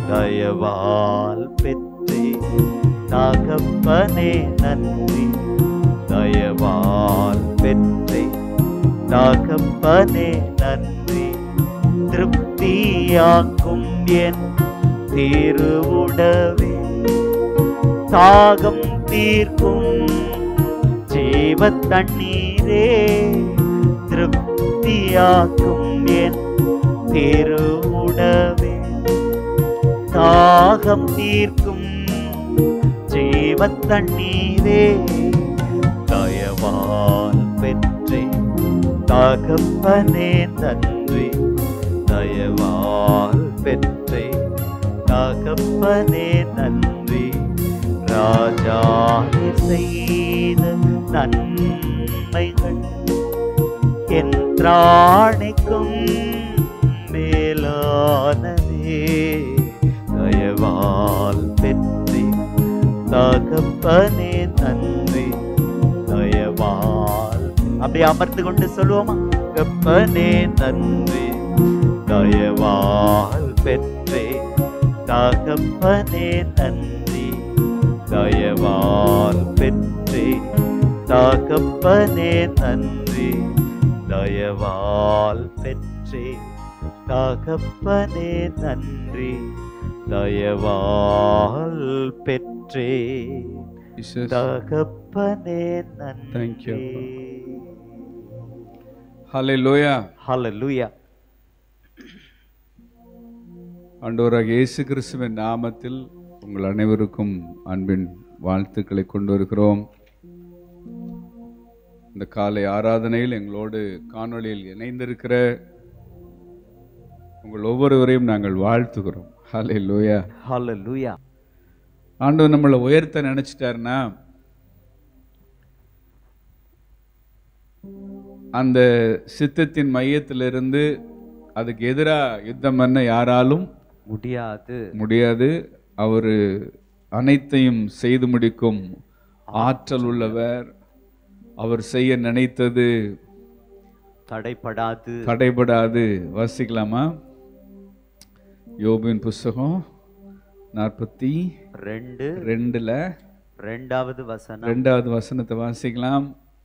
தயவால் பெற்றே தகப்பனே நன்றி தயவால் பெற்றே தகப்பனே நன்றி திருப்தியாக்கும் என் திருவுடவே தாகம் தீர்க்கும் ஜீவ தண்ணீரே திருப்தியாக்கும் என் திருவுடவே தாகம் தீர்க்கும் ஜீவ தண்ணீரே தயவால் பெற்றே தகப்பனே நன்றி தயவால் பெற்றே தகப்பனே நன்றி ராஜா நீர் செய்த நன்மைகள் என் திராணிக்கும் மேலானதே தயவால் பெற்றே தகப்பனே நன்றி தயவால் அப்படியே அமர்ந்து கொண்டு சொல்லுவோமா தகப்பனே நன்றி தயவால் பெற்றே தகப்பனே நன்றி தயவால் பெற்றே தகப்பனே நன்றி தயவால் பெற்றே தகப்பனே நன்றி தயவால் பெற்றே Jesus. தகப்பனே Thank you, நன்றி Hallelujah. ஹalleluya ஆண்டவராக இயேசு கிறிஸ்துவின் நாமத்தில் உங்கள் அனைவருக்கும் அன்பின் வாழ்த்துக்களை கொண்டு வருகிறோம் இந்த காலை ஆராதனையில் எங்களோடு காணொளியில் இணைந்திருக்கிற உங்கள் ஒவ்வொருவரையும் நாங்கள் வாழ்த்துகிறோம் ஹலே லோயா ஹalleluya ஆண்டவர் நம்மளை உயர்த்த நினைச்சிட்டாருன்னா அந்த சித்தத்தின் மையத்திலிருந்து அதுக்கு எதிராக யுத்தம் பண்ண யாராலும் முடியாது முடியாது அவர் அனைத்தையும் செய்து முடிக்கும் ஆற்றல் உள்ளவர் அவர் செய்ய நினைத்தது தடைப்படாது தடைபடாது வாசிக்கலாமா யோபின் புஸ்தகம் நாற்பத்தி ரெண்டு ரெண்டுல ரெண்டாவது வசனம் ரெண்டாவது வசனத்தை வாசிக்கலாம்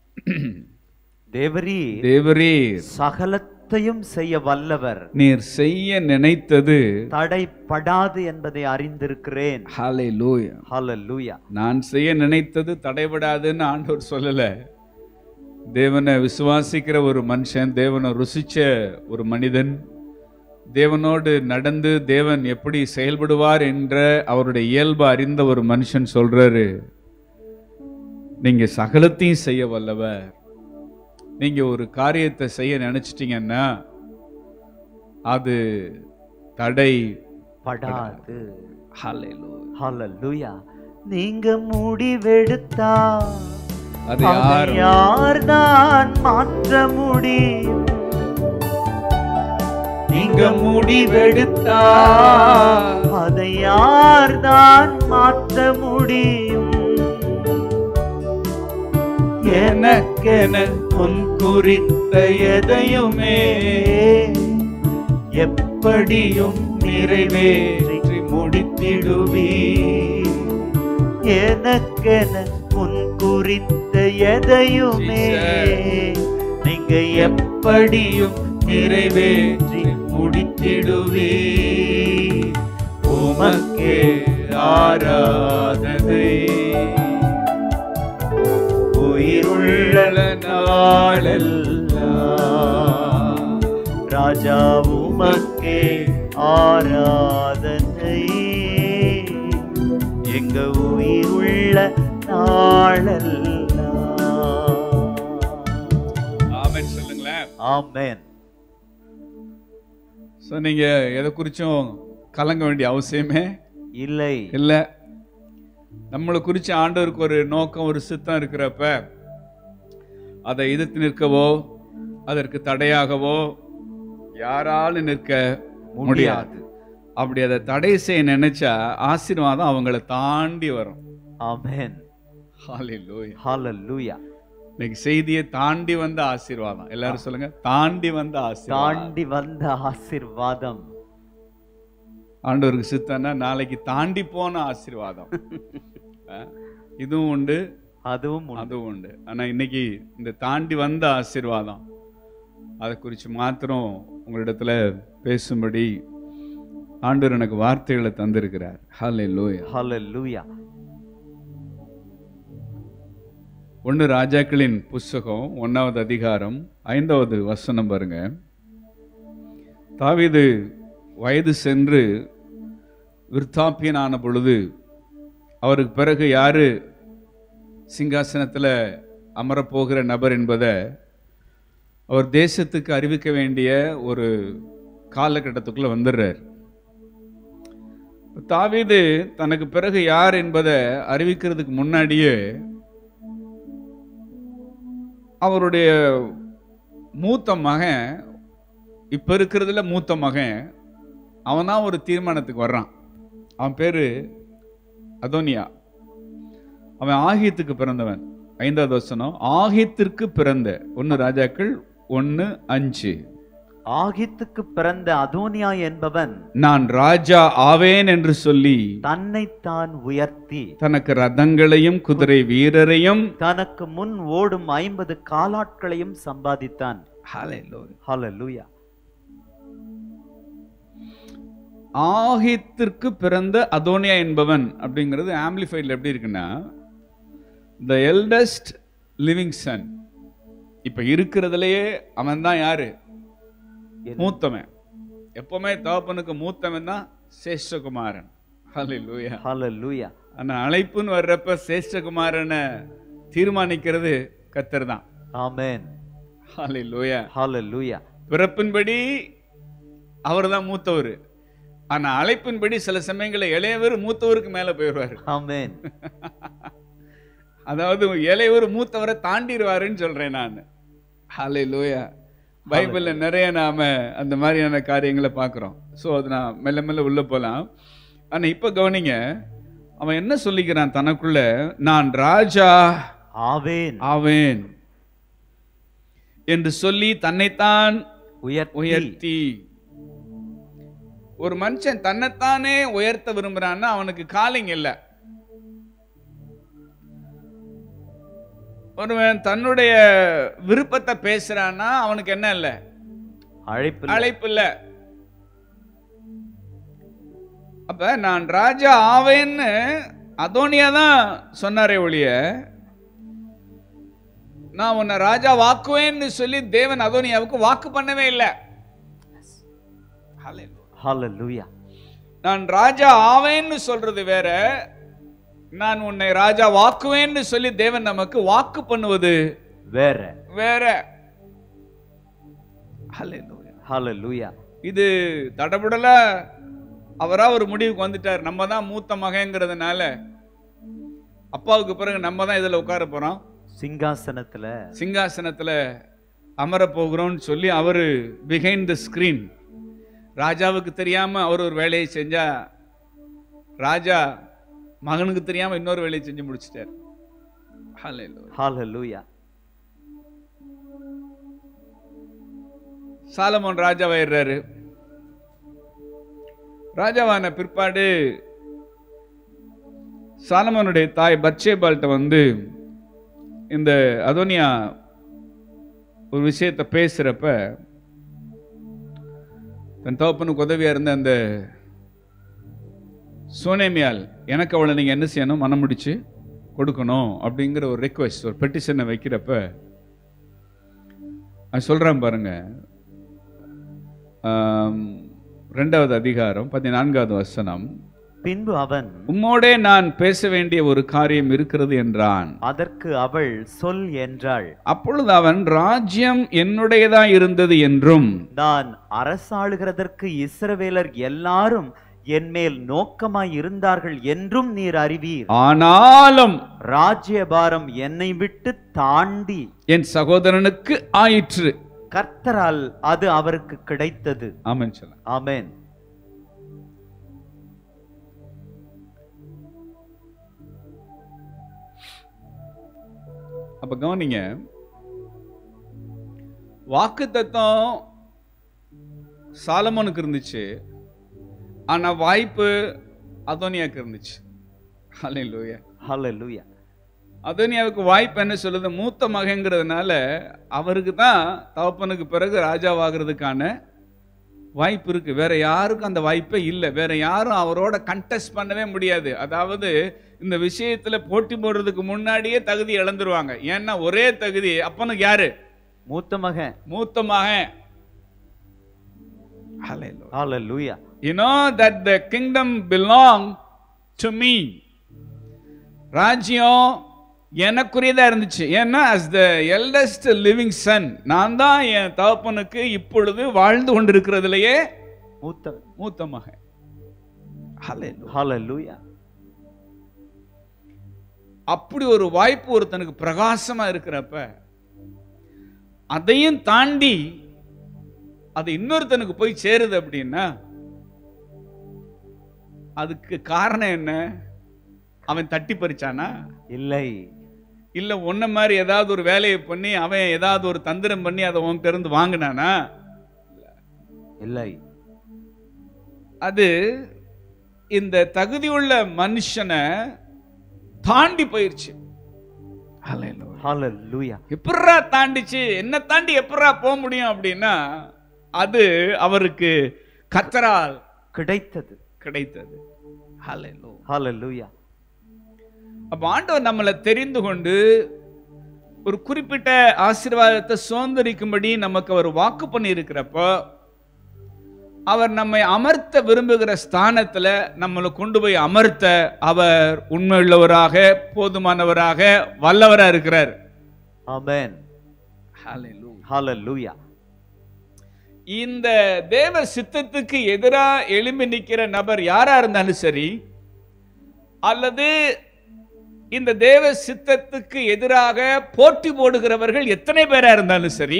தேவரி தேவரீர் சகலத்தையும் செய்ய வல்லவர் நீர் செய்ய நினைத்தது தடைப்படாது என்பதை அறிந்திருக்கிறேன் ஹாலே லூயா ஹalleluya நான் செய்ய நினைத்தது தடைபடாதுன்னு ஆண்டவர் சொல்லல தேவனை விசுவாசிக்கிற ஒரு மனுஷன் தேவனை ருசிச்ச ஒரு மனிதன் தேவனோடு நடந்து தேவன் எப்படி செயல்படுவார் என்ற அவருடைய இயல்பு அறிந்த ஒரு மனுஷன் சொல்றாரு நீங்க சகலத்தையும் செய்ய வல்லவர் நீங்க ஒரு காரியத்தை செய்ய நினைச்சிட்டீங்கன்னா அது தடை படாது ஹalleluya. ஹalleluya நீங்க முடிவெடுத்தா அது அதை யார் யார் தான் மாற்ற முடியும் நீங்க முடிவெடுத்தா அதை யார் தான் மாற்ற முடியும் எனக்கென உன் குறித்த எதையுமே எப்படியும் நிறைவேற்றி முடித்திடுவே எனக்கென உன் குறித்த எதையுமே நீங்க எப்படியும் நிறைவேற்றி முடித்திடுவே உமக்கே ஆராதனை உயிருள்ள நாளெல்லாம் ராஜா உமக்கே ஆராதனை எங்க உயிருள்ள நாளெல்லாம் ஆமென் சொல்லுங்களேன் ஆமென் ஸோ நீங்க எதை குறிச்சும் கலங்க வேண்டிய அவசியமே இல்லை இல்லை நம்மளை குறித்து ஆண்டவருக்கு ஒரு நோக்கம் ஒரு சித்தம் இருக்கிறப்ப அதை எதிர்த்து நிற்கவோ அதற்கு தடையாகவோ யாராலும் நிற்க முடியாது முடியாது அப்படி அதை தடை செய்ய நினைச்சா ஆசீர்வாதம் அவங்கள தாண்டி வரும் ஆமென் ஹalleluya. ஹalleluya இன்னைக்கு செய்தியை தாண்டி வந்த ஆசீர்வாதம் எல்லாரும் சொல்லுங்க தாண்டி வந்த ஆசீர்வாதம் தாண்டி வந்த ஆசீர்வாதம் ஆண்டவருக்கு சித்தன்னா நாளைக்கு தாண்டி போன ஆசீர்வாதம் அஹ், இதுவும் உண்டு அதுவும் உண்டு. அதுவும் உண்டு ஆனா இன்னைக்கு இந்த தாண்டி வந்த ஆசீர்வாதம் அதை குறித்து மாத்திரம் உங்களிடத்துல பேசும்படி ஆண்டவர் எனக்கு வார்த்தைகளை தந்திருக்கிறார் ஹாலே லோயா Hallelujah. ஒன்று ராஜாக்களின் புஸ்தகம் ஒன்றாவது அதிகாரம் ஐந்தாவது வசனம் பாருங்க தாவீது வயது சென்று விருத்தாப்பியனான பொழுது அவருக்கு பிறகு யாரு சிங்காசனத்தில் அமரப்போகிற நபர் என்பதை அவர் தேசத்துக்கு அறிவிக்க வேண்டிய ஒரு காலகட்டத்துக்குள்ள வந்துடுறார் தாவீது தனக்கு பிறகு யார் என்பதை அறிவிக்கிறதுக்கு முன்னாடியே அவருடைய மூத்த மகன் இப்ப இருக்கிறதுல மூத்த மகன் அவன் தான் ஒரு தீர்மானத்துக்கு வர்றான் அவன் பேரு அதோனியா அவன் ஆகியத்துக்கு பிறந்தவன் ஐந்தாவது வசனம் ஆகியத்திற்கு பிறந்த ஒன்னு ராஜாக்கள் ஒன்னு அஞ்சு ஆகித்துக்கு பிறந்த அதோனியா என்பவன் நான் ராஜா ஆவேன் என்று சொல்லி தன்னைத்தான் உயர்த்தி தனக்கு ரதங்களையும் குதிரை வீரரையும் தனக்கு முன் ஓடும் ஐம்பது காலாட்களையும் சம்பாதித்தான் Hallelujah. ஆகித்திற்கு பிறந்த அதோனியா என்பவன் அப்படிங்கிறது ஆம்பிளிஃபைட்ல எப்படி இருக்குன்னா த எல்டஸ்ட் லிவிங் சன் இப்ப இருக்கிறதுலயே அவன் தான் யாரு மூத்தவன் எப்பவுமே தகப்பனுக்கு மூத்தவன் தான் சேஷ்டகுமாரன் ஹalleluya Hallelujah. ஆனா அழைப்புன்னு வர்றப்ப சேஷ்டகுமாரனை தீர்மானிக்கிறது கத்தர் தான் Amen. ஹalleluya Hallelujah. பிறப்பின்படி அவர் தான் மூத்தவர் ஆனா அழைப்பின்படி சில சமயங்களில் இளையவர் மூத்தவருக்கு மேல போயிடுவாரு Amen. அதாவது இளையவர் மூத்தவரை தாண்டிடுவாருன்னு சொல்றேன் நான் ஹாலே லோயா பைபிள்ல நிறைய நாம அந்த மாதிரியான காரியங்களை பார்க்குறோம் ஸோ அது நான் மெல்ல மெல்ல உள்ள போலாம் ஆனா இப்ப கவனிங்க அவன் என்ன சொல்லிக்கிறான் தனக்குள்ள நான் ராஜா ஆவேன் ஆவேன் என்று சொல்லி தன்னைத்தான் உயர்த்தி உயர்த்தி ஒரு மனுஷன் தன்னைத்தானே உயர்த்த விரும்புறான்னா அவனுக்கு காலிங் இல்ல ஒருவன் தன்னுடைய விருப்பத்தை பேசுறான்னா அவனுக்கு என்ன இல்ல அழைப்பு அழைப்பு இல்ல அப்ப நான் ராஜா ஆவேன்னு அதோனியா தான் சொன்னாரே ஒழிய நான் உன்னை ராஜா வாக்குவேன்னு சொல்லி தேவன் அதோனியாவுக்கு வாக்கு பண்ணவே இல்லை Hallelujah. நான் ராஜா ஆவேன்னு சொல்றது வேற நான் உன்னை ராஜா வாக்குவேன்னு சொல்லி தேவன் நமக்கு வாக்கு பண்ணுவது வேற வேற Hallelujah. இது தடபுடல அவரா ஒரு முடிவுக்கு வந்துட்டார் நம்ம தான் மூத்த மகங்கிறதுனால அப்பாவுக்கு பிறகு நம்ம தான் இதுல உட்கார போறோம் சிங்காசனத்துல சிங்காசனத்துல அமர போகிறோம்னு சொல்லி அவரு பிஹைண்ட் த ஸ்கிரீன் ராஜாவுக்கு தெரியாம அவர் ஒரு வேலையை செஞ்சா ராஜா மகனுக்கு தெரியாம இன்னொரு வேலையை செஞ்சு முடிச்சிட்டார் Hallelujah. Hallelujah. சாலமோன் ராஜாவாயிடுறாரு ராஜாவான பிற்பாடு சாலமோனுடைய தாய் பட்சேபால்கிட்ட வந்து இந்த அதோனியா ஒரு விஷயத்தை பேசுறப்ப தன் தகப்பனுக்கு உதவியா இருந்த அந்த சோனேமியால் எனக்கு அவளை நீங்க என்ன செய்யணும் மனம் முடிச்சு கொடுக்கணும் அப்படிங்கிற ஒரு ரெக்வஸ்ட் ஒரு பெட்டிஷனை வைக்கிறப்ப அது சொல்றான் பாருங்க ஆம், ரெண்டாவது அதிகாரம் பதினான்காவது வசனம் பின்பு அவன் உம்மோடே நான் பேச வேண்டிய ஒரு காரியம் இருக்கிறது என்றான் அதற்கு அவள் சொல் என்றாள் அப்பொழுது அவன் ராஜ்யம் என்னுடையதா இருந்தது என்றும் நான் அரசாளுகிறதற்கு இஸ்ரவேலர் எல்லாரும் என் மேல் நோக்கமாய் இருந்தார்கள் என்றும் நீர் அறிவீர் ஆனாலும் ராஜ்யபாரம் என்னை விட்டு தாண்டி என் சகோதரனுக்கு ஆயிற்று கர்த்தரால் அது அவருக்கு கிடைத்தது ஆமென் சொல்ல ஆமென் அப்ப கவனிங்க வாக்கு தத்தம் சாலமோனுக்கு இருந்துச்சு ஆனா வாய்ப்பு அதோனியாக்கு இருந்துச்சு ஹalleluya hallelujah அதோனியாவுக்கு வாய்ப்பு என்ன சொல்லுது மூத்த மகங்கிறதுனால அவருக்கு தான் தகப்பனுக்கு பிறகு ராஜாவாகிறதுக்கான வாய்ப்பு இருக்கு வேற யாருக்கும் அந்த வாய்ப்பே இல்லை வேற யாரும் அவரோட கண்டெஸ்ட் பண்ணவே முடியாது அதாவது இந்த விஷயத்துல போட்டி போடுறதுக்கு முன்னாடியே தகுதி இழந்துருவாங்க ஏன்னா ஒரே தகுதி அப்பனுக்கு யாரு மூத்த மகன் மூத்த மகன் Hallelujah. hallelujah you know that the kingdom belong to me ராஜ்யம் எனக்குரியதா இருந்துச்சு ஏன்னா as the eldest living son நான் தான் என் தகப்பனுக்கு இப்பொழுது வாழ்ந்து கொண்டிருக்கிறதுலயே மூத்த மூத்த மகன் Hallelujah. hallelujah அப்படி ஒரு வாய்ப்பு ஒருத்தனுக்கு பிரகாசமா இருக்கிறப்ப அதையும் தாண்டி அது இன்னொருத்தனுக்கு போய் சேருது அப்படின்னா அதுக்கு காரணம் என்ன அவன் தட்டி பறிச்சானா இல்லை இல்ல உன்ன மாதிரி ஏதாவது ஒரு வேலையை பண்ணி அவன் ஏதாவது ஒரு தந்திரம் பண்ணி அதை உன்கிட்ட இருந்து வாங்கினானா இல்லை அது இந்த தகுதியுள்ள மனுஷனை தாண்டி போயிருச்சு Hallelujah. hallelujah எப்பட்றா தாண்டிச்சு என்ன தாண்டி எப்பட்றா போக முடியும் அப்படின்னா அது அவருக்கு கத்தரால் கிடைத்தது கிடைத்தது Hallelujah. hallelujah அப்ப ஆண்டவர் நம்மளை தெரிந்து கொண்டு ஒரு குறிப்பிட்ட ஆசீர்வாதத்தை சுதந்திரிக்கும்படி நமக்கு அவர் வாக்கு பண்ணி இருக்கிறப்போ அவர் நம்மை அமர்த்த விரும்புகிற ஸ்தானத்துல நம்மளை கொண்டு போய் அமர்த்த அவர் உண்மையுள்ளவராக போதுமானவராக வல்லவரா இருக்கிறார் amen Hallelujah. hallelujah இந்த தேவ சித்தத்துக்கு எதிரா எழும்பி நிக்கிற நபர் யாரா இருந்தாலும் சரி அல்லது இந்த தேவ சித்தத்துக்கு எதிராக போட்டி போடுகிறவர்கள் எத்தனை பேரா இருந்தாலும் சரி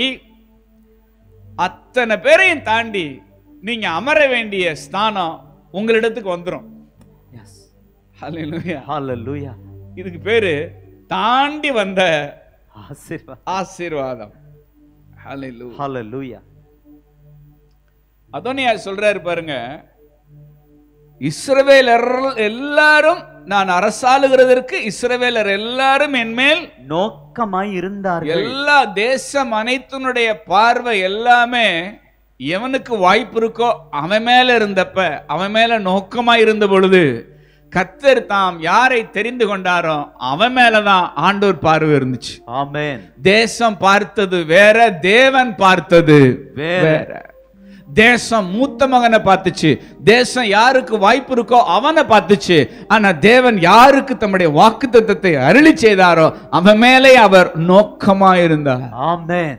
அத்தனை பேரையும் தாண்டி நீங்க அமர வேண்டிய ஸ்தானம் உங்களிடத்துக்கு வந்துரும் yes Hallelujah. hallelujah இதுக்கு பேரு தாண்டி வந்த ஆசீர்வாதம் ஆசீர்வாதம் Hallelujah. hallelujah அதோனியா சொல்றாரு பாருங்க இஸ்ரவேலர் எல்லாரும் நான் அரசாளுகிறதற்கு இஸ்ரவேலர் எல்லாரும் என்மேல் நோக்கமாய் இருந்தார்கள் எல்லா தேசம் அனைத்தினுடைய பார்வை எல்லாமே எவனுக்கு வாய்ப்பு இருக்கோ அவன் மேல இருந்தப்ப அவன் மேல நோக்கமா இருந்த பொழுது கத்தர் தாம் யாரை தெரிந்து கொண்டாரோ அவன் மேலதான் ஆண்டோர் பார்வை இருந்துச்சு amen தேசம் பார்த்தது வேற தேவன் பார்த்தது வேற. வேற தேசம் மூத்த மகனை பார்த்துச்சு தேசம் யாருக்கு வாய்ப்பு இருக்கோ அவனை பார்த்துச்சு ஆனா தேவன் யாருக்கு தம்முடைய வாக்கு தத்தத்தை அருளி செய்தாரோ அவன் மேலே அவர் நோக்கமா இருந்தார் amen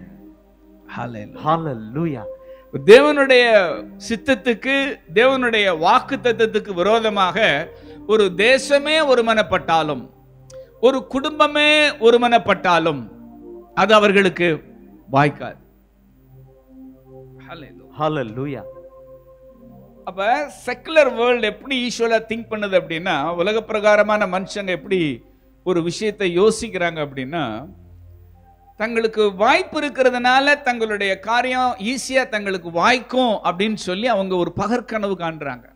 hallelujah தேவனுடைய சித்தத்துக்கு தேவனுடைய வாக்கு தத்தத்துக்கு விரோதமாக ஒரு தேசமே ஒருமனப்பட்டாலும் ஒரு குடும்பமே ஒருமனப்பட்டாலும் அது அவர்களுக்கு வாய்க்காது Hallelujah. hallelujah அப்ப செக்குலர் வேர்ல்டு எப்படி ஈஸ்வலா திங்க் பண்ணுது அப்படின்னா உலக பிரகாரமான மனுஷங்க எப்படி ஒரு விஷயத்தை யோசிக்கிறாங்க அப்படின்னா தங்களுக்கு வாய்ப்பு இருக்கிறதுனால தங்களுடைய காரியம் ஈஸியா தங்களுக்கு வாய்க்கும் அப்படின்னு சொல்லி அவங்க ஒரு பகற்கனவு காண்றாங்க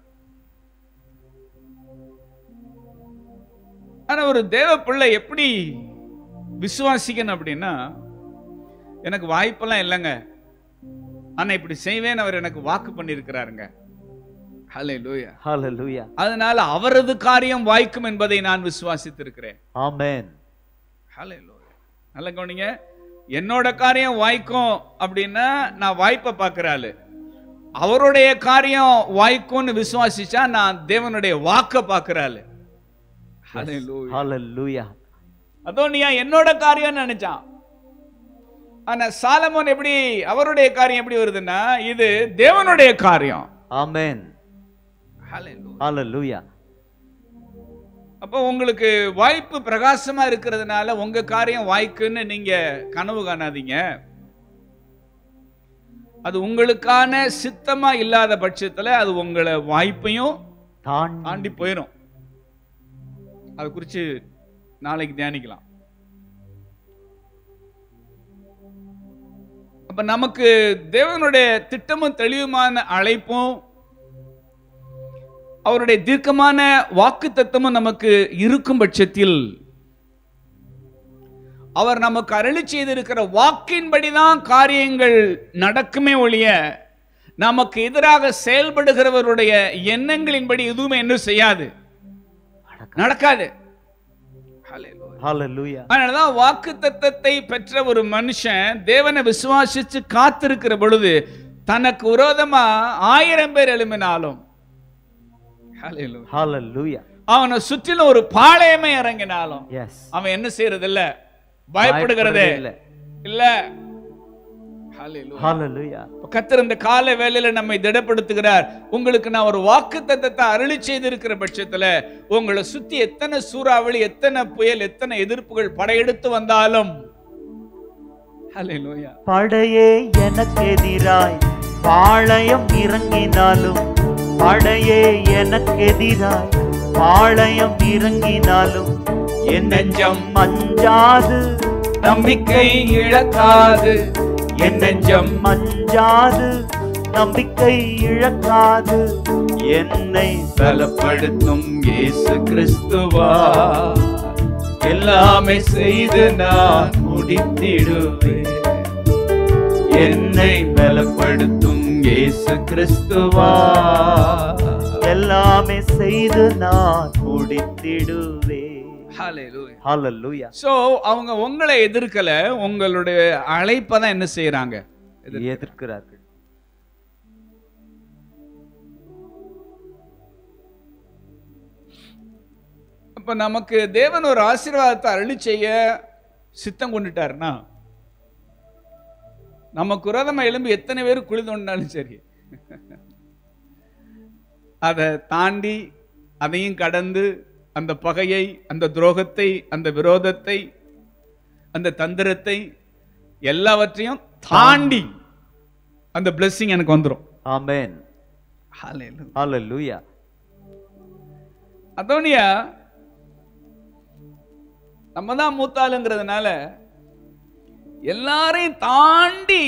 ஆனா ஒரு தேவ பிள்ளை எப்படி விசுவாசிக்கணும் அப்படின்னா எனக்கு வாய்ப்பெல்லாம் இல்லைங்க ஆனா இப்படி செய்வேன் அவர் எனக்கு வாக்கு பண்ணியிருக்கிறாருங்க ஹalleluya hallelujah அதனால அவரது காரியம் வாய்க்கும் என்பதை நான் விசுவாசித்திருக்கிறேன் amen ஹalleluya நல்ல கவனிங்க என்னோட காரியம் வாய்க்கும் அப்படின்னா நான் வாய்ப்பை பார்க்கறாளு அவருடைய காரியம் வாய்க்கும்னு விசுவாசிச்சா நான் தேவனுடைய வாக்க பார்க்கறாளு ஹalleluya hallelujah அதோனியா என்னோட காரியம் நினைச்சான் ஆனா சாலமோன் எப்படி அவருடைய காரியம் எப்படி வருதுன்னா இது தேவனுடைய காரியம் amen ஹalleluya hallelujah அப்போ உங்களுக்கு வாய்ப்பு பிரகாசமா இருக்கிறதுனால உங்க காரியம் வாய்க்குன்னு நீங்க கனவு காணாதீங்க அது உங்களுக்கான சித்தமா இல்லாத பட்சத்துல அது உங்களை வாய்ப்பையும் தாண்டி தாண்டி போயிடும் அதை குறித்து நாளைக்கு தியானிக்கலாம் அப்ப நமக்கு தேவனுடைய திட்டமும் தெளிவுமான அழைப்பும் அவருடைய தீர்க்கமான வாக்கு தத்துவம் நமக்கு இருக்கும் பட்சத்தில் அவர் நமக்கு அருளி செய்திருக்கிற வாக்கின்படிதான் காரியங்கள் நடக்குமே ஒழிய நமக்கு எதிராக செயல்படுகிறவருடைய எண்ணங்களின்படி எதுவுமே என்ன செய்யாது நடக்காது Hallelujah. ஹalleluya அதனாலதான் வாக்கு தத்தத்தை பெற்ற ஒரு மனுஷன் தேவனை விசுவாசிச்சு காத்திருக்கிற பொழுது தனக்கு விரோதமா ஆயிரம் பேர் எழும்பினாலும் Hallelujah. ஹalleluya அவனை சுற்றிலும் ஒரு பாளையமே இறங்கினாலும் எஸ் அவன் என்ன செய்யறது இல்ல பயப்படுகிறதே இல்ல இல்ல Hallelujah. ஹalleluya கர்த்தர் இந்த கால வேளையில நம்மை திடப்படுத்துகிறார் உங்களுக்கு நான் ஒரு வாக்கு தத்தத்தை அருளி செய்திருக்கிற பட்சத்துல உங்களை சுத்தி எத்தனை சூறாவளி எத்தனை புயல் எத்தனை எதிர்ப்புகள் படையெடுத்து வந்தாலும் Hallelujah. படையே எனக்கு எதிராய் பாளையம் இறங்கினாலும் படையே எனக்கு எதிராய் பாளையம் இறங்கினாலும் என் நெஞ்சம் மஞ்சாது நம்பிக்கை இழக்காது என் நெஞ்சம் மஞ்சாது நம்பிக்கை இழக்காது என்னை பலப்படுத்தும் இயேசு கிறிஸ்துவா எல்லாமே செய்து நான் முடித்திடுவேன் என்னை பலப்படுத்தும் இயேசு கிறிஸ்துவா எல்லாமே செய்து நான் முடித்திடுவே ஹalleluya ஹalleluya சோ அவங்க உங்களை எதிர்க்கல உங்களுடைய அழைப்பை தான் என்ன செய்யறாங்க எதிர்க்கிறார்கள் அப்ப நமக்கு தேவன் ஒரு ஆசீர்வாதத்தை அருளி செய்ய சித்தம் கொண்டுட்டாருன்னா நமக்கு விரோதமா எலும்பு எத்தனை பேர் குழி தோண்டினாலும் சரி அதை தாண்டி அதையும் கடந்து அந்த பகையை அந்த துரோகத்தை அந்த விரோதத்தை அந்த தந்திரத்தை எல்லாவற்றையும் தாண்டி அந்த blessing எனக்கு வந்துடும் ஆமென் ஹalleluya அதோனியா நம்ம தான் மூத்தாளுங்கிறதுனால எல்லாரையும் தாண்டி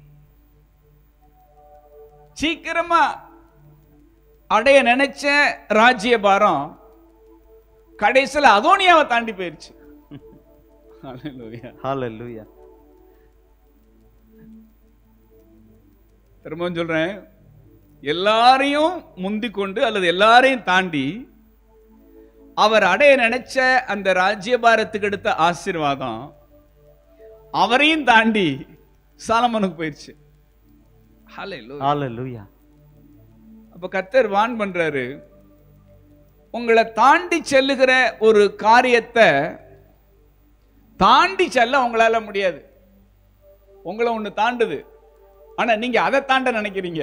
சீக்கிரமா அடைய நினைச்ச ராஜ்ய பாரம் கடைசியில் அதோனியாவை தாண்டி போயிருச்சு Hallelujah. ஹalleluya திரும்பவும் சொல்றேன் எல்லாரையும் முந்திக் கொண்டு அல்லது எல்லாரையும் தாண்டி அவர் அடைய நினைச்ச அந்த ராஜ்யபாரத்துக்கு எடுத்த ஆசீர்வாதம் அவரையும் தாண்டி சாலமனுக்கு போயிடுச்சு Hallelujah. ஹalleluya அப்ப கர்த்தர் வான் பண்றாரு உங்களை தாண்டி செல்லுகிற ஒரு காரியத்தை தாண்டி செல்ல உங்களால முடியாது உங்களை ஒண்ணு தாண்டுது ஆனா நீங்க அதை தாண்ட நினைக்கிறீங்க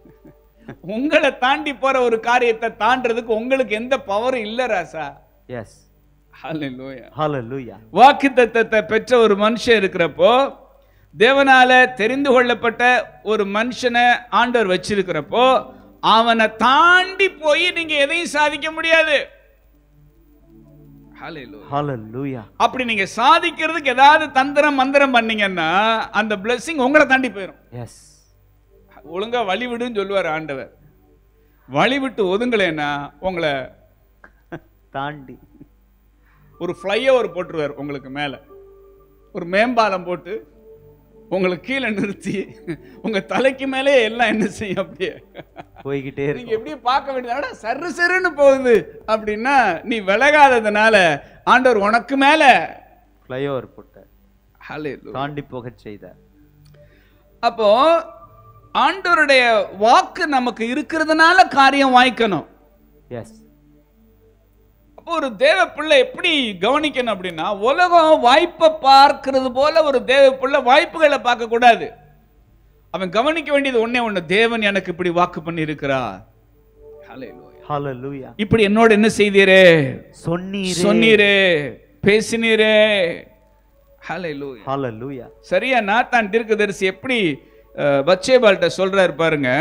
உங்களை தாண்டி போற ஒரு காரியத்தை தாண்டறதுக்கு உங்களுக்கு எந்த பவரும் இல்ல ராசா எஸ் ஹalleluya ஹalleluya வாக்குத்தத்தத்தை பெற்ற ஒரு மனுஷன் இருக்கிறப்போ தேவனால தெரிந்து கொள்ளப்பட்ட ஒரு மனுஷனை ஆண்டவர் வச்சிருக்கிறப்போ அவனை தாண்டி போய் நீங்க எதையும் சாதிக்க முடியாது Hallelujah. ஹalleluya அப்படி நீங்க சாதிக்கிறதுக்கு ஏதாவது தந்திரம் மந்திரம் பண்ணீங்கன்னா அந்த blessing உங்களை தாண்டி போயிடும் எஸ் ஒழுங்கா வழி விடுன்னு சொல்லுவார் ஆண்டவர் வழி விட்டு ஒதுங்கலைன்னா உங்களை தாண்டி ஒரு ஃப்ளைஓவர் போட்டுருவார் உங்களுக்கு மேல ஒரு மேம்பாலம் போட்டு உங்களை கீழே நிறுத்தி உங்க தலைக்கு மேலே எல்லாம் என்ன செய்யும் அப்படியே போய்கிட்டே நீங்க இருக்கும் எப்படியே பார்க்க வேண்டியது சரு சருன்னு போகுது அப்படின்னா நீ விலகாததுனால ஆண்டவர் உனக்கு மேல ஃப்ளைஓவர் போட்ட Hallelujah. தாண்டி போகச் செய்தார் அப்போ ஆண்டவருடைய வாக்கு நமக்கு இருக்கிறதுனால காரியம் வாய்க்கணும் எஸ் அப்போ ஒரு தேவ பிள்ளை எப்படி கவனிக்கணும் அப்படின்னா உலகம் வாய்ப்பை பார்க்கிறது போல ஒரு தேவ பிள்ளை வாய்ப்புகளை பார்க்க கூடாது அவன் கவனிக்க வேண்டியது ஒண்ணே ஒண்ணு தேவன் எனக்கு இப்படி வாக்கு பண்ணி இருக்கிறார் ஹalleluya இப்படி என்னோட என்ன செய்தீரே சொன்னீரே சொன்னீரே பேசினீரே ஹalleluya ஹalleluya சரியா நாத்தான் தீர்க்கதரிசி எப்படி அஹ், பத்சேபால்ட்ட சொல்றாரு பாருங்க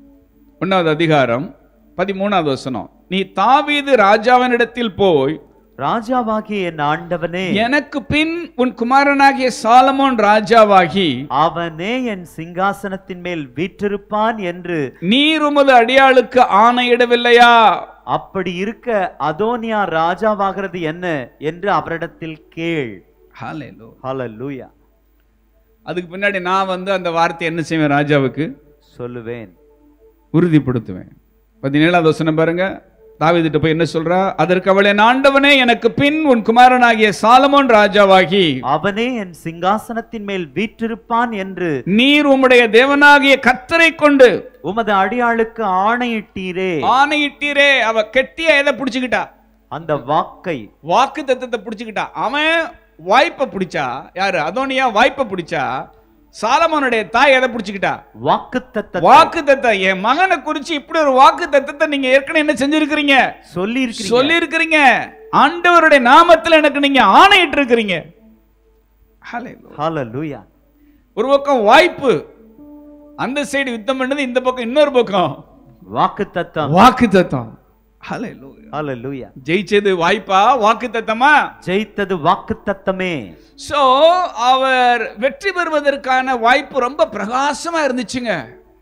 ஒன்னாவது அதிகாரம் பதிமூணாவது வசனம் நீ தாவீது ராஜாவினிடத்தில் போய் ராஜாவாகிய என் ஆண்டவனே எனக்கு பின் உன் குமாரனாகிய சாலமோன் ராஜாவாகி அவனே என் சிங்காசனத்தின் மேல் வீற்றிருப்பான் என்று நீர் உமது அடியாளுக்கு ஆணையிடவில்லையா அப்படி இருக்க அதோனியா ராஜாவாகிறது என்ன என்று அவரிடத்தில் கேள் ஹalleluya அதுக்கு பின்னாடி நான் வந்து அந்த வார்த்தை என்ன செய்வேன் ராஜாவுக்கு சொல்லுவேன் உறுதிப்படுத்துவேன் பதினேழாவது வசனம் பாருங்க தாவீதுட்ட போய் என்ன சொல்றா அதற்கு அவள் என் ஆண்டவனே எனக்கு பின் உன் குமாரனாகிய சாலமோன் ராஜாவாகி அவனே என் சிங்காசனத்தின் மேல் வீற்றிருப்பான் என்று நீர் உம்முடைய தேவனாகிய கத்தரை கொண்டு உமது அடியாளுக்கு ஆணையிட்டீரே ஆணையிட்டீரே அவ கெட்டியா எதை புடிச்சுக்கிட்டா அந்த வாக்கை வாக்கு தத்தத்தை புடிச்சுக்கிட்டா அவன் வாய்ப்பை பிடிச்சா யாரு அதோனியா வாய்ப்பை பிடிச்சா சாலமோனுடைய தாய் எதை பிடிச்சுக்கிட்டா வாக்கு தத்த வாக்கு தத்தம் என் மகனை குறிச்சு இப்படி ஒரு வாக்கு தத்தத்தை நீங்க ஏற்கனவே என்ன செஞ்சிருக்கிறீங்க சொல்லி இருக்கிறீங்க சொல்லி இருக்கிறீங்க ஆண்டவருடைய நாமத்துல எனக்கு நீங்க ஆணையிட்டு இருக்கிறீங்க Hallelujah. ஹalleluya ஒரு பக்கம் வாய்ப்பு அந்த சைடு யுத்தம் பண்ணது இந்த பக்கம் இன்னொரு பக்கம் வாக்கு தத்தம் வாக்கு தத்தம் ஹalleluya ஜெயிச்சது வாய்ப்பா வாக்கு தத்தமா ஜெயித்தது வாக்கு தத்தமே சோ அவர் வெற்றி பெறுவதற்கான வாய்ப்பு ரொம்ப பிரகாசமா இருந்துச்சுங்க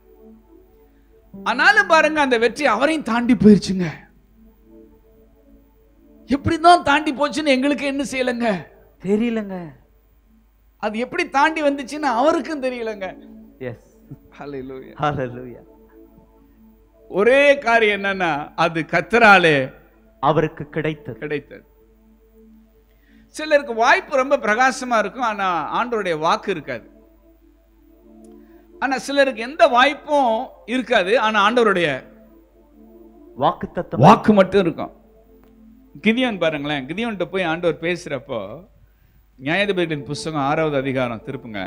ஆனாலும் பாருங்க அந்த வெற்றி அவரையும் தாண்டி போயிருச்சுங்க எப்படிதான் தாண்டி போச்சுன்னு எங்களுக்கு என்ன செய்யலங்க தெரியலங்க அது எப்படி தாண்டி வந்துச்சுன்னு அவருக்கும் தெரியலங்க எஸ் Hallelujah. ஹalleluya ஒரே காரியம் என்னன்னா அது கத்தராலே அவருக்கு கிடைத்தது கிடைத்தது சிலருக்கு வாய்ப்பு ரொம்ப பிரகாசமா இருக்கும் ஆனா ஆண்டவருடைய வாக்கு இருக்காது ஆனா சிலருக்கு எந்த வாய்ப்பும் இருக்காது ஆனா ஆண்டவருடைய வாக்கு தத்தம் வாக்கு மட்டும் இருக்கும் கிதியோன் பாருங்களேன் கிதியோன்ட்ட போய் ஆண்டவர் பேசுறப்போ நியாயாதிபதிகளின் புஸ்தகம் ஆறாவது அதிகாரம் திருப்புங்க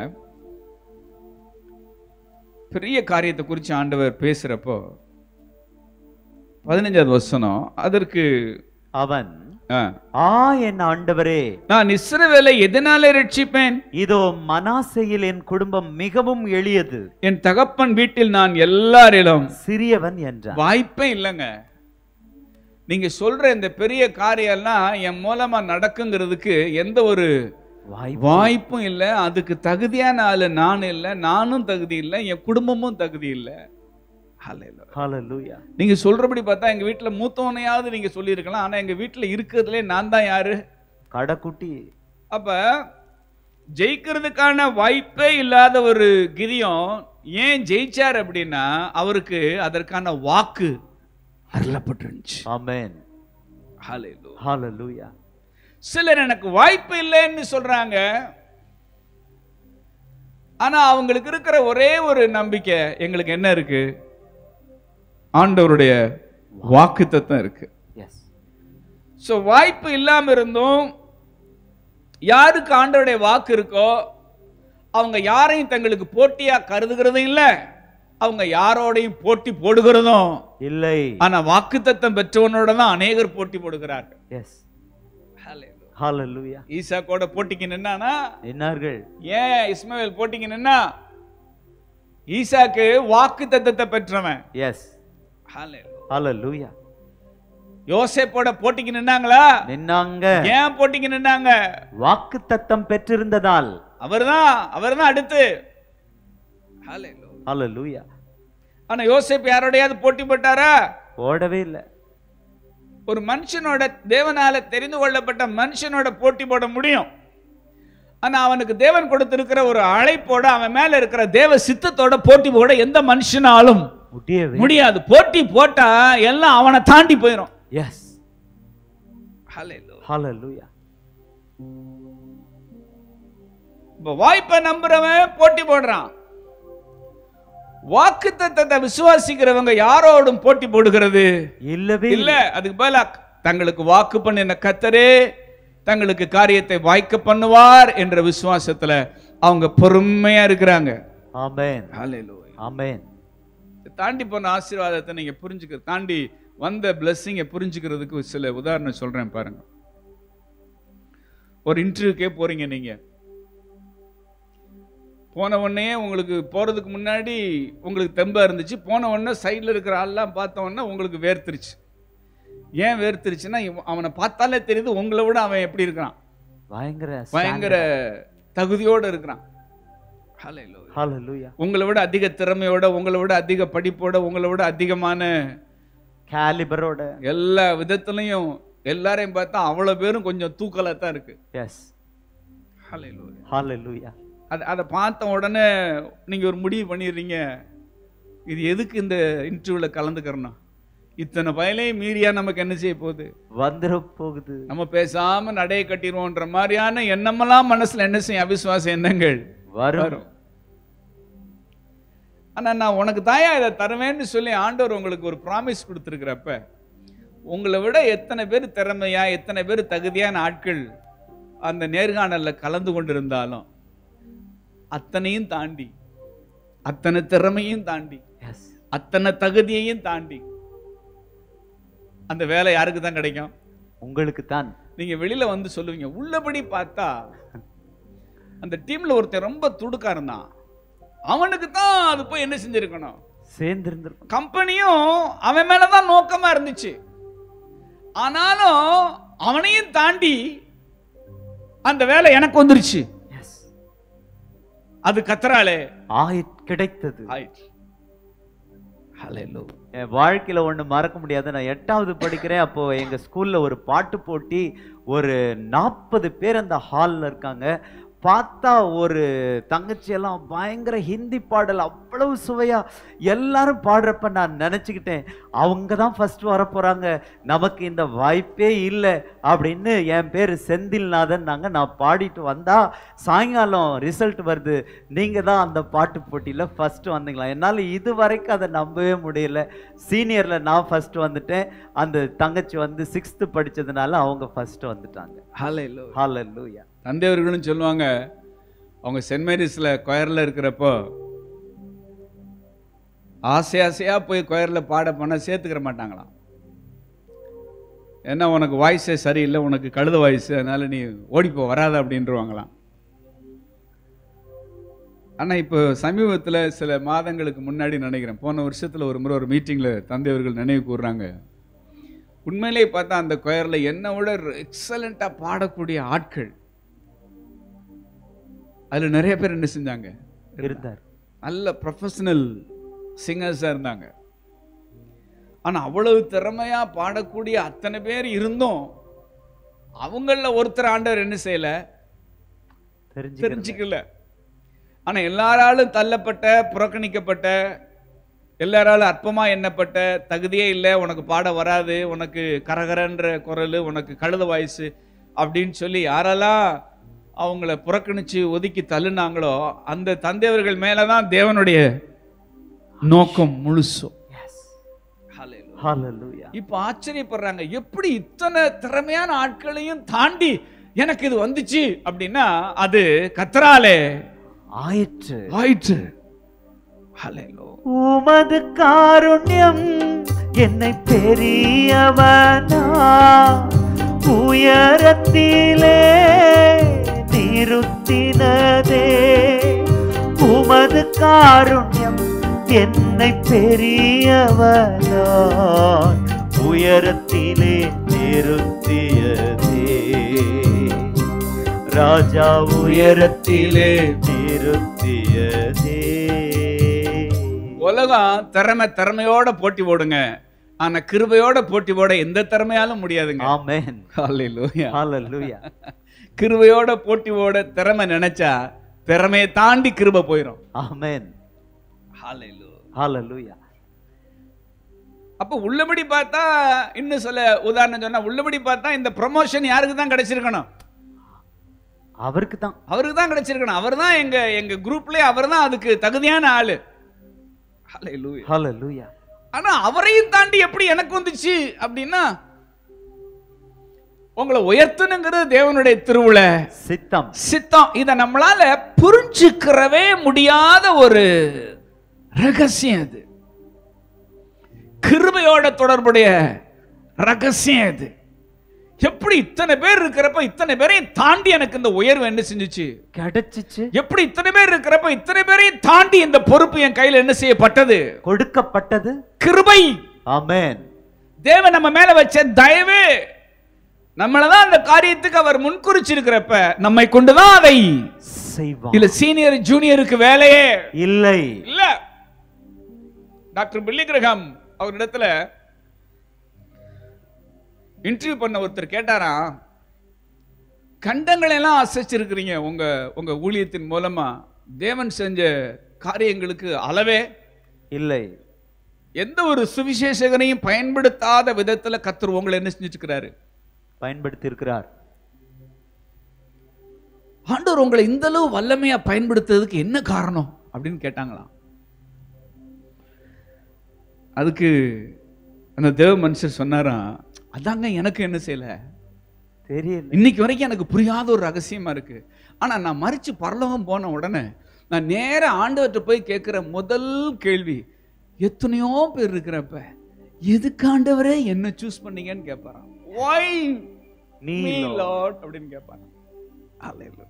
பெரிய காரியத்தை குறித்து ஆண்டவர் பேசுறப்போ பதினஞ்சாவது வசனம் அதற்கு அவன் ஆ, ஆ என் ஆண்டவரே நான் இஸ்ரவேலை எதனாலே ரட்சிப்பேன் இதோ மனாசையில் என் குடும்பம் மிகவும் எளியது என் தகப்பன் வீட்டில் நான் எல்லாரிலும் சிறியவன் என்றான் வாய்ப்பே இல்லைங்க நீங்க சொல்ற இந்த பெரிய காரியம்லாம் என் மூலமா நடக்குங்கிறதுக்கு எந்த ஒரு வாய்ப்பு வாய்ப்பும் இல்லை அதுக்கு தகுதியான ஆளு நான் இல்லை நானும் தகுதி இல்லை என் குடும்பமும் தகுதி இல்லை Hallelujah. ஹalleluya நீங்க சொல்றபடி பார்த்தா எங்க வீட்டுல மூத்தவனையாவது நீங்க சொல்லியிருக்கலாம் ஆனா எங்க வீட்டுல இருக்கிறதுலே நான் தான் யாரு கடைக்குட்டி அப்ப ஜெயிக்கிறதுக்கான வாய்ப்பே இல்லாத ஒரு கிரியம் ஏன் ஜெயிச்சார் அப்படின்னா அவருக்கு அதற்கான வாக்கு அருளப்பட்டுருந்துச்சு ஆமென் Hallelujah. ஹalleluya சிலர் எனக்கு வாய்ப்பு இல்லைன்னு சொல்றாங்க ஆனா அவங்களுக்கு இருக்கிற ஒரே ஒரு நம்பிக்கை எங்களுக்கு என்ன இருக்கு ஆண்டவருடைய வாக்கு தத்தம் இருக்கு எஸ் ஸோ வாய்ப்பு இல்லாம இருந்தும் யாருக்கு ஆண்டவருடைய வாக்கு இருக்கோ அவங்க யாரையும் தங்களுக்கு போட்டியா கருதுகிறதும் இல்லை அவங்க யாரோடையும் போட்டி போடுகிறதும் இல்லை ஆனா வாக்கு தத்தம் பெற்றவனோட தான் அநேகர் போட்டி போடுகிறார்கள் எஸ் ஹalleluya ஈசாக்கோட போட்டிக்கு நின்னானா என்னார்கள் ஏன் இஸ்மவேல் போட்டிக்கு நின்னா ஈசாக்கு வாக்கு தத்தத்தை பெற்றவன் எஸ் ஹalleluya யோசேப்போட போட்டிக்கு நின்னாங்களா நின்னாங்க ஏன் போட்டிக்கு நின்னாங்க வாக்கு தத்தம் பெற்றிருந்ததால் அவர்தான் அவர்தான் அடுத்து ஹalleluya ஆனா யோசேப் யாரோடையாவது போட்டி போட்டாரா ஓடவே இல்லை ஒரு மனுஷனோட தேவனால தெரிந்து கொள்ளப்பட்ட மனுஷனோட போட்டி போட முடியும் ஆனா அவனுக்கு தேவன் கொடுத்திருக்கிற ஒரு அழைப்போட அவன் மேல இருக்கிற தேவ சித்தத்தோட போட்டி போட எந்த மனுஷனாலும் முடியவே முடியாது போட்டி போட்டா எல்லாம் அவனை தாண்டி போயிடும் எஸ் ஹalleluya இப்ப வாய்ப்பை நம்புறவன் போட்டி போடுறான் வாக்கு தத்தத்தை விசுவாசிக்கிறவங்க யாரோடும் போட்டி போடுகிறது இல்லவே இல்ல அதுக்கு பதிலா தங்களுக்கு வாக்கு பண்ணின கத்தரே தங்களுக்கு காரியத்தை வாய்க்க பண்ணுவார் என்ற விசுவாசத்துல அவங்க பொறுமையா இருக்கிறாங்க ஆமென் Hallelujah. ஆமென் தாண்டி போன ஆசீர்வாதத்தை நீங்க புரிஞ்சுக்க தாண்டி வந்த பிளஸ்ஸிங்கை புரிஞ்சுக்கிறதுக்கு ஒரு சில உதாரணம் சொல்றேன் பாருங்க ஒரு இன்டர்வியூக்கே போறீங்க நீங்க போன உடனே உங்களுக்கு போறதுக்கு முன்னாடி உங்களுக்கு தெம்பா இருந்துச்சு போன உடனே சைடில் இருக்கிற ஆள்லாம் பார்த்த உடனே உங்களுக்கு வேர்த்துருச்சு ஏன் வேர்த்திருச்சுன்னா இவன் அவனை பார்த்தாலே தெரியுது உங்களை விட அவன் எப்படி இருக்கிறான் பயங்கர பயங்கர தகுதியோட இருக்கிறான் Hallelujah. ஹalleluya உங்களை விட அதிக திறமையோட உங்களை விட அதிக படிப்போட உங்களை விட அதிகமான கேலிபரோட எல்லா விதத்துலயும் எல்லாரையும் பார்த்தா அவ்வளவு பேரும் கொஞ்சம் தூக்கலா தான் இருக்கு எஸ் Hallelujah. ஹalleluya அது அதை பார்த்த உடனே நீங்க ஒரு முடிவு பண்ணிடுறீங்க இது எதுக்கு இந்த இன்டர்வியூல கலந்துக்கிறணும் இத்தனை பயலையும் மீறியா நமக்கு என்ன செய்ய போகுது வந்துட போகுது நம்ம பேசாம நடைய கட்டிடுவோன்ற மாதிரியான எண்ணமெல்லாம் மனசுல என்ன செய்யும் அவிசுவாச எண்ணங்கள் வரும் வரும் ஆனா நான் உனக்கு தாயா இதை தருவேன்னு சொல்லி ஆண்டவர் உங்களுக்கு ஒரு ப்ராமிஸ் கொடுத்துருக்கிறப்ப உங்களை விட எத்தனை பேர் திறமையா எத்தனை பேர் தகுதியான ஆட்கள் அந்த நேர்காணல்ல கலந்து கொண்டிருந்தாலும் அத்தனையும் தாண்டி அத்தனை திறமையும் தாண்டி எஸ் அத்தனை தகுதியையும் தாண்டி அந்த வேலை யாருக்கு தான் கிடைக்கும் உங்களுக்கு தான் நீங்க வெளியில வந்து சொல்லுவீங்க உள்ளபடி பார்த்தா அந்த டீம்ல ஒருத்தன் ரொம்ப துடுக்கா இருந்தான் அவனுக்கு தான் அது போய் என்ன செஞ்சிருக்கணும் சேர்ந்திருந்திருக்கும் கம்பெனியும் அவன் மேலதான் நோக்கமா இருந்துச்சு ஆனாலும் அவனையும் தாண்டி அந்த வேலை எனக்கு வந்துருச்சு எஸ் அது கத்துறாளே ஆயிட் கிடைத்தது ஆயிடுச்சு Hallelujah. என் வாழ்க்கையில ஒண்ணு மறக்க முடியாது நான் எட்டாவது படிக்கிறேன் அப்போ எங்க ஸ்கூல்ல ஒரு பாட்டு போட்டி ஒரு நாற்பது பேர் அந்த ஹால்ல இருக்காங்க பார்த்தா ஒரு தங்கச்சி எல்லாம் பயங்கர ஹிந்தி பாடல் அவ்வளவு சுவையா எல்லாரும் பாடுறப்ப நான் நினைச்சுக்கிட்டேன் அவங்க தான் ஃபர்ஸ்ட் வர போறாங்க நமக்கு இந்த வாய்ப்பே இல்லை அப்படின்னு என் பேர் செந்தில்நாதன் நாங்க நான் பாடிட்டு வந்தா சாயங்காலம் ரிசல்ட் வருது நீங்க தான் அந்த பாட்டு போட்டியில ஃபர்ஸ்ட் வந்தீங்களா என்னால இது வரைக்கும் அதை நம்பவே முடியல சீனியர்ல நான் ஃபர்ஸ்ட் வந்துட்டேன் அந்த தங்கச்சி வந்து சிக்ஸ்த்து படிச்சதுனால அவங்க ஃபர்ஸ்ட் வந்துட்டாங்க Hallelujah. ஹalleluya தந்தையவர்களும் சொல்லுவாங்க அவங்க சென்ட் மேரிஸ்ல கொயர்ல இருக்கிறப்போ ஆசை ஆசையா போய் கொயர்ல பாட பண்ண சேர்த்துக்கிற மாட்டாங்களாம் ஏன்னா உனக்கு வாய்ஸே சரியில்லை உனக்கு கழுத வாய்ஸ் அதனால நீ ஓடிப்போ வராத அப்படின்றவாங்களாம் ஆனா இப்போ சமீபத்துல சில மாதங்களுக்கு முன்னாடி நினைக்கிறேன் போன வருஷத்துல ஒரு முறை ஒரு மீட்டிங்ல தந்தையவர்கள் நினைவு கூறுறாங்க உண்மையிலேயே பார்த்தா அந்த கொயர்ல என்னை விட எக்ஸலண்டா பாடக்கூடிய ஆட்கள் அதுல நிறைய பேர் என்ன செஞ்சாங்க இருந்தார் நல்ல ப்ரொஃபஷனல் சிங்கர்ஸாக இருந்தாங்க ஆனா அவ்வளவு திறமையா பாடக்கூடிய அத்தனை பேர் இருந்தும் அவங்கள ஒருத்தர் ஆண்டவர் என்ன செய்யல தெரிஞ்சு தெரிஞ்சுக்கல ஆனா எல்லாராலும் தள்ளப்பட்ட புறக்கணிக்கப்பட்ட எல்லாராலும் அற்பமா எண்ணப்பட்ட தகுதியே இல்லை உனக்கு பாட வராது உனக்கு கரகரன்ற குரல் உனக்கு கழுத வாய்ஸ் அப்படின்னு சொல்லி யாரெல்லாம் அவங்கள புறக்கணிச்சு ஒதுக்கி தள்ளுனாங்களோ அந்த தந்தையவர்கள் மேலதான் தேவனுடைய நோக்கம் முழுசும் ஹalleluya இப்ப ஆச்சரியப்படுறாங்க எப்படி இத்தனை திறமையான ஆட்களையும் தாண்டி எனக்கு இது வந்துச்சு அப்படின்னா அது கத்தராலே ஆயிற்று ஆயிற்று ஹalleluya உமது காருண்யம் என்னை பெரியவனா உயரத்திலே நிறுத்தினதே உமது காருண்யம் என்னை பெரியவனா உயரத்திலே நிறுத்தியதே ராஜா உயரத்திலே நிறுத்தியதே உலகம் திறமை திறமையோட போட்டி போடுங்க ஆனா கிருபையோட போட்டி போட எந்த திறமையாலும் முடியாதுங்க ஆமென் ஹalleluya ஹalleluya கிருபையோட போட்டி போட திறமை நினைச்சா திறமையை தாண்டி கிருபை போயிடும் ஆமென் ஹalleluya ஹalleluya அப்ப உள்ளபடி பார்த்தா இன்னும் சில உதாரணம் சொன்னா உள்ளபடி பார்த்தா இந்த ப்ரமோஷன் யாருக்கு தான் கிடைச்சிருக்கணும் அவருக்கு தான் அவருக்கு தான் கிடைச்சிருக்கணும் அவர் தான் எங்க எங்க குரூப்லயே அவர் தான் அதுக்கு தகுதியான ஆளு ஹalleluya ஹalleluya ஆனா அவரையும் தாண்டி எப்படி எனக்கு வந்துச்சு அப்படின்னா உங்களை உயர்த்தணுங்கிறது தேவனுடைய திருவுளை சித்தம் சித்தம் இதை நம்மளால புரிஞ்சுக்கிறவே முடியாத ஒரு ரகசியம் அது கிருபையோட தொடர்புடைய ரகசியம் அது எப்படி இத்தனை பேர் இருக்கிறப்ப இத்தனை பேரையும் தாண்டி எனக்கு இந்த உயர்வு என்ன செஞ்சுச்சு கிடைச்சிச்சு எப்படி இத்தனை பேர் இருக்கிறப்ப இத்தனை பேரையும் தாண்டி இந்த பொறுப்பு என் கையில என்ன செய்யப்பட்டது கொடுக்கப்பட்டது கிருபை ஆமென் தேவன் நம்ம மேல வச்ச தயவு நம்மளதான் அந்த காரியத்துக்கு அவர் முன்குறிச்சிருக்கிறப்ப நம்மை கொண்டுதான் அதை செய்வான் இல்ல சீனியர் ஜூனியருக்கு வேலையே இல்லை இல்ல டாக்டர் பில்லி கிரகாம் அவரிடத்துல இன்டர்வியூ பண்ண ஒருத்தர் கேட்டாராம் கண்டங்களை எல்லாம் அசைச்சிருக்கிறீங்க உங்க உங்க ஊழியத்தின் மூலமா தேவன் செஞ்ச காரியங்களுக்கு அளவே இல்லை எந்த ஒரு சுவிசேஷகனையும் பயன்படுத்தாத விதத்துல கத்தர் உங்களை என்ன செஞ்சுக்கிறாரு பயன்படுத்தி இருக்கிறார் ஆண்டவர் உங்களை இந்த அளவு வல்லமையா பயன்படுத்துறதுக்கு என்ன காரணம் அப்படின்னு கேட்டாங்களாம் அதுக்கு அந்த தேவ மனுஷர் சொன்னாராம் அதாங்க எனக்கு என்ன செய்யல தெரியல இன்னைக்கு வரைக்கும் எனக்கு புரியாத ஒரு ரகசியமா இருக்கு ஆனா நான் மறிச்சு பரலோகம் போன உடனே நான் நேர ஆண்டவர்கிட்ட போய் கேட்கிற முதல் கேள்வி எத்தனையோ பேர் இருக்கிறப்ப எதுக்கு ஆண்டவரே என்ன சூஸ் பண்ணீங்கன்னு கேட்பாராம் Why நீ me, Lord. Lord? அப்படின்னு கேட்பாராம் Hallelujah.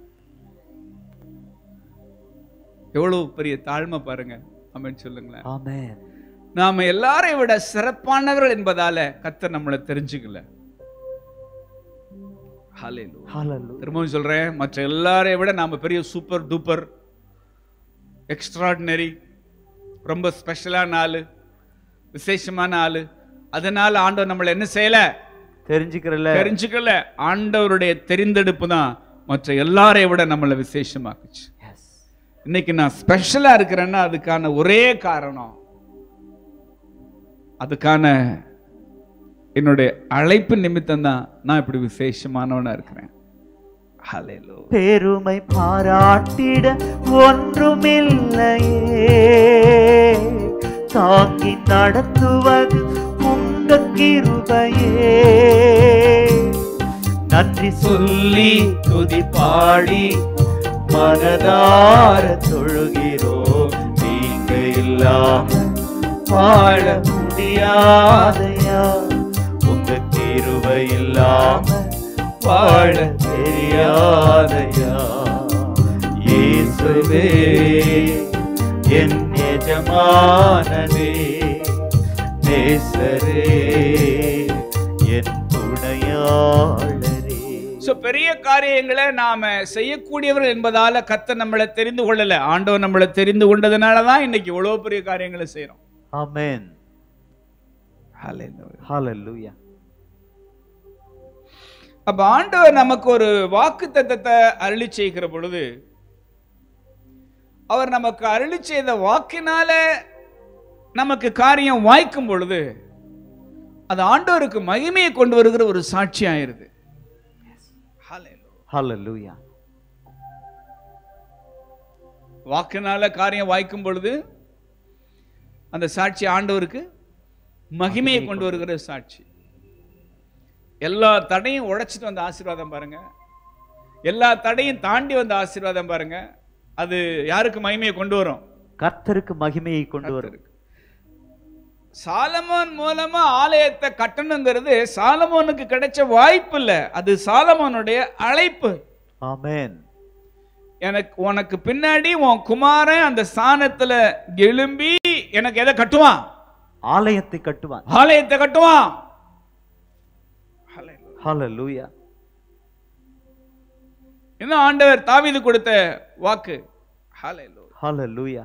எவ்வளவு பெரிய தாழ்மை பாருங்க அமேன் சொல்லுங்களேன் ஆமென் நாம எல்லாரையும் விட சிறப்பானவர்கள் என்பதால கத்தர் நம்மளை தெரிஞ்சுக்கல Hallelujah. ஹalleluya திரும்பவும் சொல்றேன் மற்ற எல்லாரையும் விட நாம பெரிய சூப்பர் டூப்பர் எக்ஸ்ட்ராடினரி ரொம்ப ஸ்பெஷலான ஆளு விசேஷமான ஆளு அதனால ஆண்டவர் நம்மளை என்ன செய்யல தெரிஞ்சுக்கிறல தெரிஞ்சுக்கல ஆண்டவருடைய தெரிந்தெடுப்பு தான் மற்ற எல்லாரையும் விட நம்மளை விசேஷமாக்குச்சு எஸ் இன்னைக்கு நான் ஸ்பெஷலா இருக்கிறேன்னா அதுக்கான ஒரே காரணம் அதுக்கான என்னுடைய அழைப்பு நிமித்தம் தான் நான் இப்படி விசேஷமானவனா இருக்கிறேன் Hallelujah. பெருமை பாராட்டிட ஒன்றுமில்லையே தாங்கி நடத்துவது உங்க கிருபையே நன்றி சொல்லி துதி பாடி மனதார தொழுகிறோம் நீங்க இல்லாம வாழ முடியாதையா உங்க கிருபை இல்லாம வாழ தெரியாதையா இயேசுவே என் எஜமானனே நேசரே என் துணையாளரே சோ பெரிய காரியங்களை நாம செய்யக்கூடியவர்கள் என்பதால கத்த நம்மளை தெரிந்து கொள்ளல ஆண்டவர் நம்மளை தெரிந்து கொண்டதுனால தான் இன்னைக்கு இவ்வளவு பெரிய காரியங்களை செய்றோம் ஆமென் Hallelujah. ஹalleluya அப்ப ஆண்டவர் நமக்கு ஒரு வாக்கு தத்தத்தை அருளி செய்கிற பொழுது அவர் நமக்கு அருளி செய்த வாக்கினால நமக்கு காரியம் வாய்க்கும் பொழுது அது ஆண்டவருக்கு மகிமையை கொண்டு வருகிற ஒரு சாட்சி ஆயிருது ஹalleluya வாக்கினால காரியம் வாய்க்கும் பொழுது அந்த சாட்சி ஆண்டவருக்கு மகிமையை கொண்டு வருகிற சாட்சி எல்லா தடையும் உடைச்சிட்டு வந்த ஆசீர்வாதம் பாருங்க எல்லா தடையும் தாண்டி வந்த ஆசீர்வாதம் பாருங்க அது யாருக்கு மகிமையை கொண்டு வரும் கர்த்தருக்கு மகிமையை கொண்டு வரும் கர்த்தருக்கு. சாலமோன் மூலமா ஆலயத்தை கட்டணுங்கிறது சாலமோனுக்கு கிடைச்ச வாய்ப்பு இல்ல அது சாலமோனுடைய அழைப்பு ஆமென் எனக்கு உனக்கு பின்னாடி உன் குமாரன் அந்த ஸ்தானத்துல எழும்பி எனக்கு எதை கட்டுவான் ஆலயத்தை கட்டுவான் ஆலயத்தை கட்டுவான் ஹalleluya இன்னும் ஆண்டவர் தாவீது கொடுத்த வாக்கு Hallelujah. ஹalleluya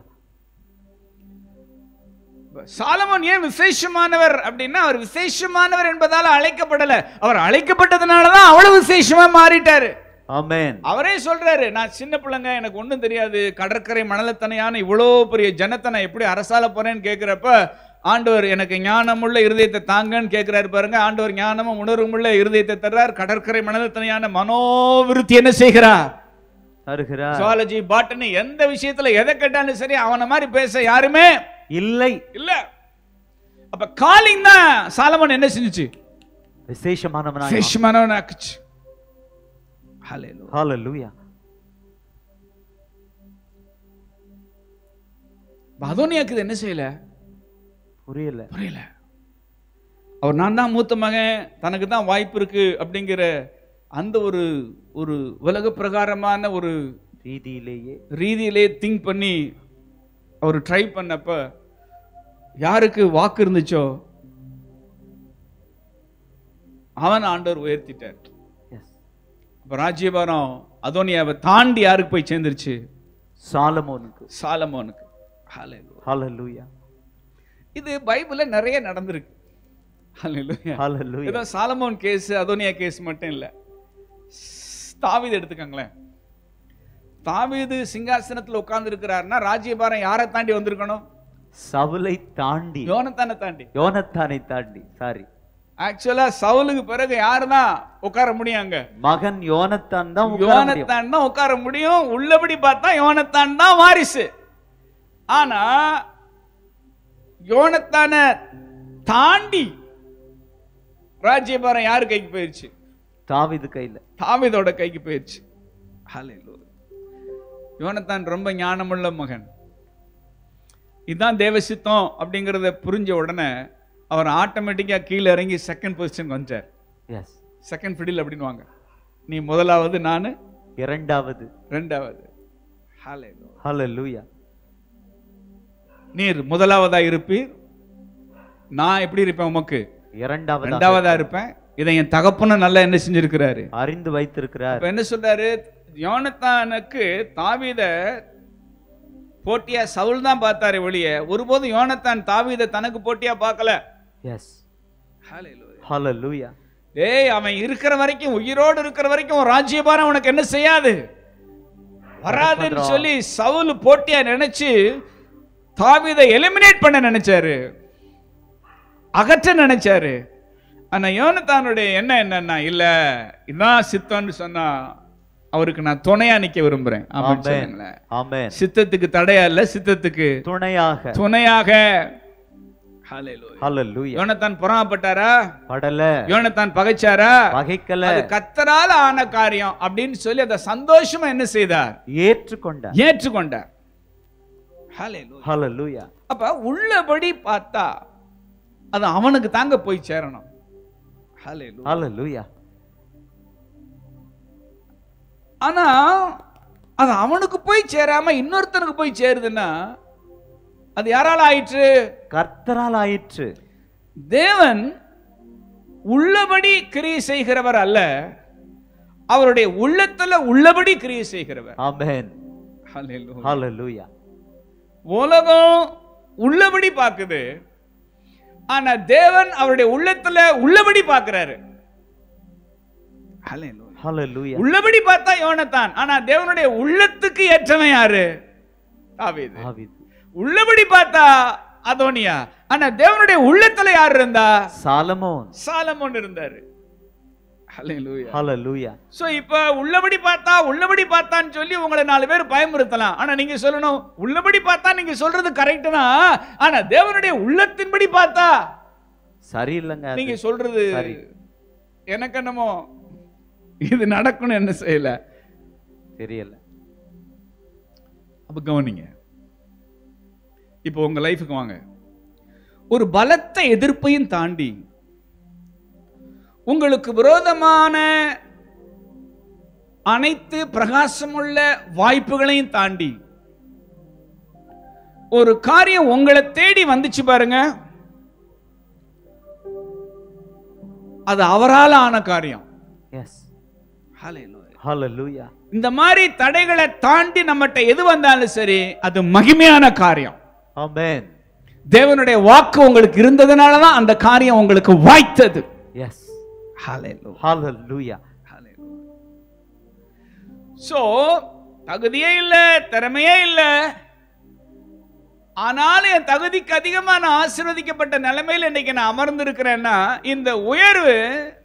சாலமோன் ஏன் விசேஷமானவர் அப்படின்னா அவர் விசேஷமானவர் என்பதால அழைக்கப்படல அவர் அழைக்கப்பட்டதுனால தான் அவ்வளவு விசேஷமா மாறிட்டாரு ஆமென் அவரே சொல்றாரு நான் சின்ன பிள்ளைங்க எனக்கு ஒண்ணும் தெரியாது கடற்கரை மணலத்தனையான இவ்வளோ பெரிய ஜனத்தை நான் எப்படி அரசால போறேன்னு கேட்கிறப்ப ஆண்டவர் எனக்கு ஞானமுள்ள இருதயத்தை தாங்கன்னு கேட்கிறாரு பாருங்க ஆண்டவர் ஞானமும் உணர்வுமுள்ள இருதயத்தை தர்றார் கடற்கரை மணலத்தனையான மனோவிருத்தி என்ன செய்கிறார் தருகிறார் சுவாலஜி பாட்டனி எந்த விஷயத்துல எதை கேட்டாலும் சரி அவன மாதிரி பேச யாருமே இல்லை இல்ல அப்ப காலிங் தான் சாலமன் என்ன செஞ்சுச்சு விசேஷமானவனாய் விசேஷமானவன் ஆக்குச்சு Hallelujah. ஹalleluya அதோனியாக்கு இது என்ன செய்யல புரியல புரியல அவர் நான் தான் மூத்த மகன் தனக்கு தான் வாய்ப்பு இருக்கு அப்படிங்கிற அந்த ஒரு ஒரு உலக பிரகாரமான ஒரு ரீதியிலேயே ரீதியிலே திங்க் பண்ணி அவர் ட்ரை பண்ணப்ப யாருக்கு வாக்கு இருந்துச்சோ அவன் ஆண்டவர் உயர்த்திட்டார் எஸ் அப்ப ராஜ்யபாரம் அதோனியாவை தாண்டி யாருக்கு போய் சேர்ந்துருச்சு சாலமோனுக்கு சாலமோனுக்கு ஹalleluya. ஹalleluya இது பைபிள்ல நிறைய நடந்திருக்கு ஹalleluya. ஹalleluya ஏதோ சாலமோன் கேஸ் அதோனியா கேஸ் மட்டும் இல்ல தாவீது எடுத்துக்கங்களேன் தாவீது சிங்காசனத்துல உட்கார்ந்து இருக்கிறாருன்னா ராஜ்யபாரம் யாரை தாண்டி வந்திருக்கணும் சவுலை தாண்டி யோனத்தானை தாண்டி யோனத்தானை தாண்டி சாரி ஆக்சுவலா சவுலுக்கு பிறகு யாருதான் உட்கார முடியும் அங்க மகன் யோனத்தான் தான் உட்கார முடியும். யோனத்தான் தான் உட்கார முடியும் உள்ளபடி பார்த்தா யோனத்தான் தான் வாரிசு ஆனா யோனத்தான தாண்டி ராஜ்யபாரம் யாரு கைக்கு போயிருச்சு தாவீது கையில தாவீதோட கைக்கு போயிருச்சு ஹalleluya. யோனத்தான் ரொம்ப ஞானமுள்ள மகன் இதுதான் தேவசித்தம் அப்படிங்கறத புரிஞ்ச உடனே அவர் ஆட்டோமேட்டிக்கா கீழே இறங்கி செகண்ட் பொசிஷன் வந்தார் எஸ் செகண்ட் ஃபிடில் அப்படின்னு வாங்க நீ முதலாவது நான் இரண்டாவது ரெண்டாவது ஹalleluya. ஹalleluya நீர் முதலாவதா இருப்பீர் நான் எப்படி இருப்பேன் உமக்கு இரண்டாவது ரெண்டாவதா இருப்பேன் இதை என் தகப்பனும் நல்லா என்ன செஞ்சிருக்கிறாரு அறிந்து வைத்திருக்கிறார் இப்ப என்ன சொல்றாரு யோனத்தானுக்கு தாவீத போட்டியா சவுல் தான் பார்த்தாரு வெளிய ஒருபோதும் யோனத்தான் தாவீத தனக்கு போட்டியா பார்க்கல எஸ் ஹalleluya டேய் அவன் இருக்கிற வரைக்கும் உயிரோடு இருக்கிற வரைக்கும் உன் ராஜ்யபாரம் உனக்கு என்ன செய்யாது வராதுன்னு சொல்லி சவுல் போட்டியா நினைச்சு தாவீதை எலிமினேட் பண்ண நினைச்சாரு அகற்ற நினைச்சாரு ஆனா யோனத்தானுடைய எண்ணம் என்னன்னா இல்ல இதான் சித்தம்னு சொன்னா அவருக்கு நான் துணையா நிக்க விரும்புறேன் ஆமென் ஆமென் சொல்லுங்களேன். ஆமென் சித்தத்துக்கு தடையா இல்ல சித்தத்துக்கு துணையாக துணையாக ஹalleluya. ஹalleluya யோனத்தான் பொறாமப்பட்டாரா படல யோனத்தான் பகைச்சாரா பகைக்கல அது கத்தரால ஆன காரியம் அப்படின்னு சொல்லி அதை சந்தோஷமா என்ன செய்தார் ஏற்றுக்கொண்ட ஏற்றுக்கொண்டார் Hallelujah. ஹalleluya அப்ப உள்ளபடி பார்த்தா அது அவனுக்கு தாங்க போய் சேரணும் Hallelujah. ஹalleluya ஆனா அது அவனுக்கு போய் சேராம இன்னொருத்தனுக்கு போய் சேருதுன்னா அது யாரால ஆயிற்று கர்த்தரால் ஆயிற்று தேவன் உள்ளபடி கிரியை செய்கிறவர் அல்ல அவருடைய உள்ளத்துல உள்ளபடி கிரியை செய்கிறவர் ஆமென் Hallelujah. ஹalleluya உலகம் உள்ளபடி பார்க்குது ஆனா தேவன் அவருடைய உள்ளத்துல உள்ளபடி பார்க்கிறாரு Hallelujah. ஹalleluya உள்ளபடி பார்த்தா யோனத்தான் ஆனா தேவனுடைய உள்ளத்துக்கு ஏற்றவன் யாரு தாவீது தாவீது உள்ளபடி பார்த்தா அதோனியா ஆனா தேவனுடைய உள்ளத்துல யார் இருந்தா சாலமோன் சாலமோன் இருந்தாரு Hallelujah. ஹalleluya சோ இப்ப உள்ளபடி பார்த்தா உள்ளபடி பார்த்தான்னு சொல்லி உங்களை நாலு பேர் பயமுறுத்தலாம் ஆனா நீங்க சொல்லணும் உள்ளபடி பார்த்தா நீங்க சொல்றது கரெக்ட் தான் ஆனா தேவனுடைய உள்ளத்தின்படி பார்த்தா சரியில்லைங்க அது. நீங்க சொல்றது சரி. எனக்கு என்னமோ இது நடக்கணும் என்ன செய்யல தெரியல அப்ப கவனிங்க இப்போ உங்க லைஃபுக்கு வாங்க ஒரு பலத்த எதிர்ப்பையும் தாண்டி உங்களுக்கு விரோதமான அனைத்து பிரகாசமுள்ள வாய்ப்புகளையும் தாண்டி ஒரு காரியம் உங்களை தேடி வந்துச்சு பாருங்க அது அவரால் ஆன காரியம் எஸ் ஹalleluya இந்த மாதிரி தடைகளை தாண்டி நம்மகிட்ட எது வந்தாலும் சரி அது மகிமையான காரியம் ஆமென் தேவனுடைய வாக்கு உங்களுக்கு இருந்ததுனால தான் அந்த காரியம் உங்களுக்கு வாய்த்தது எஸ் ஹalleluya சோ தகுதியே இல்ல திறமையே இல்ல ஆனாலும் என் தகுதிக்கு அதிகமா நான் ஆசீர்வதிக்கப்பட்ட நிலைமையில் இன்னைக்கு நான் அமர்ந்திருக்கிறேன்னா இந்த உயர்வு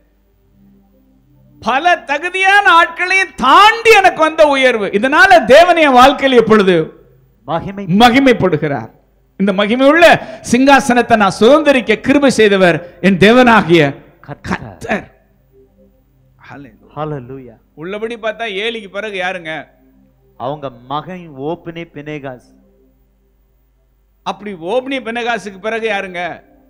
பல தகுதியான ஆட்களையும் தாண்டி எனக்கு வந்த உயர்வு இதனால தேவன் என் வாழ்க்கையில் எப்பொழுது மகிமை மகிமைப்படுகிறார் இந்த மகிமையுள்ள சிங்காசனத்தை நான் சுதந்திரிக்க கிருபை செய்தவர் என் தேவனாகிய கர்த்தர் கர்த்தர் ஹalleluya உள்ளபடி பார்த்தா ஏலிக்கு பிறகு யாருங்க அவங்க மகன் ஓப்பனே பினேகாஸ் அப்படி ஓப்னி பெனகாசுக்கு பிறகு யாருங்க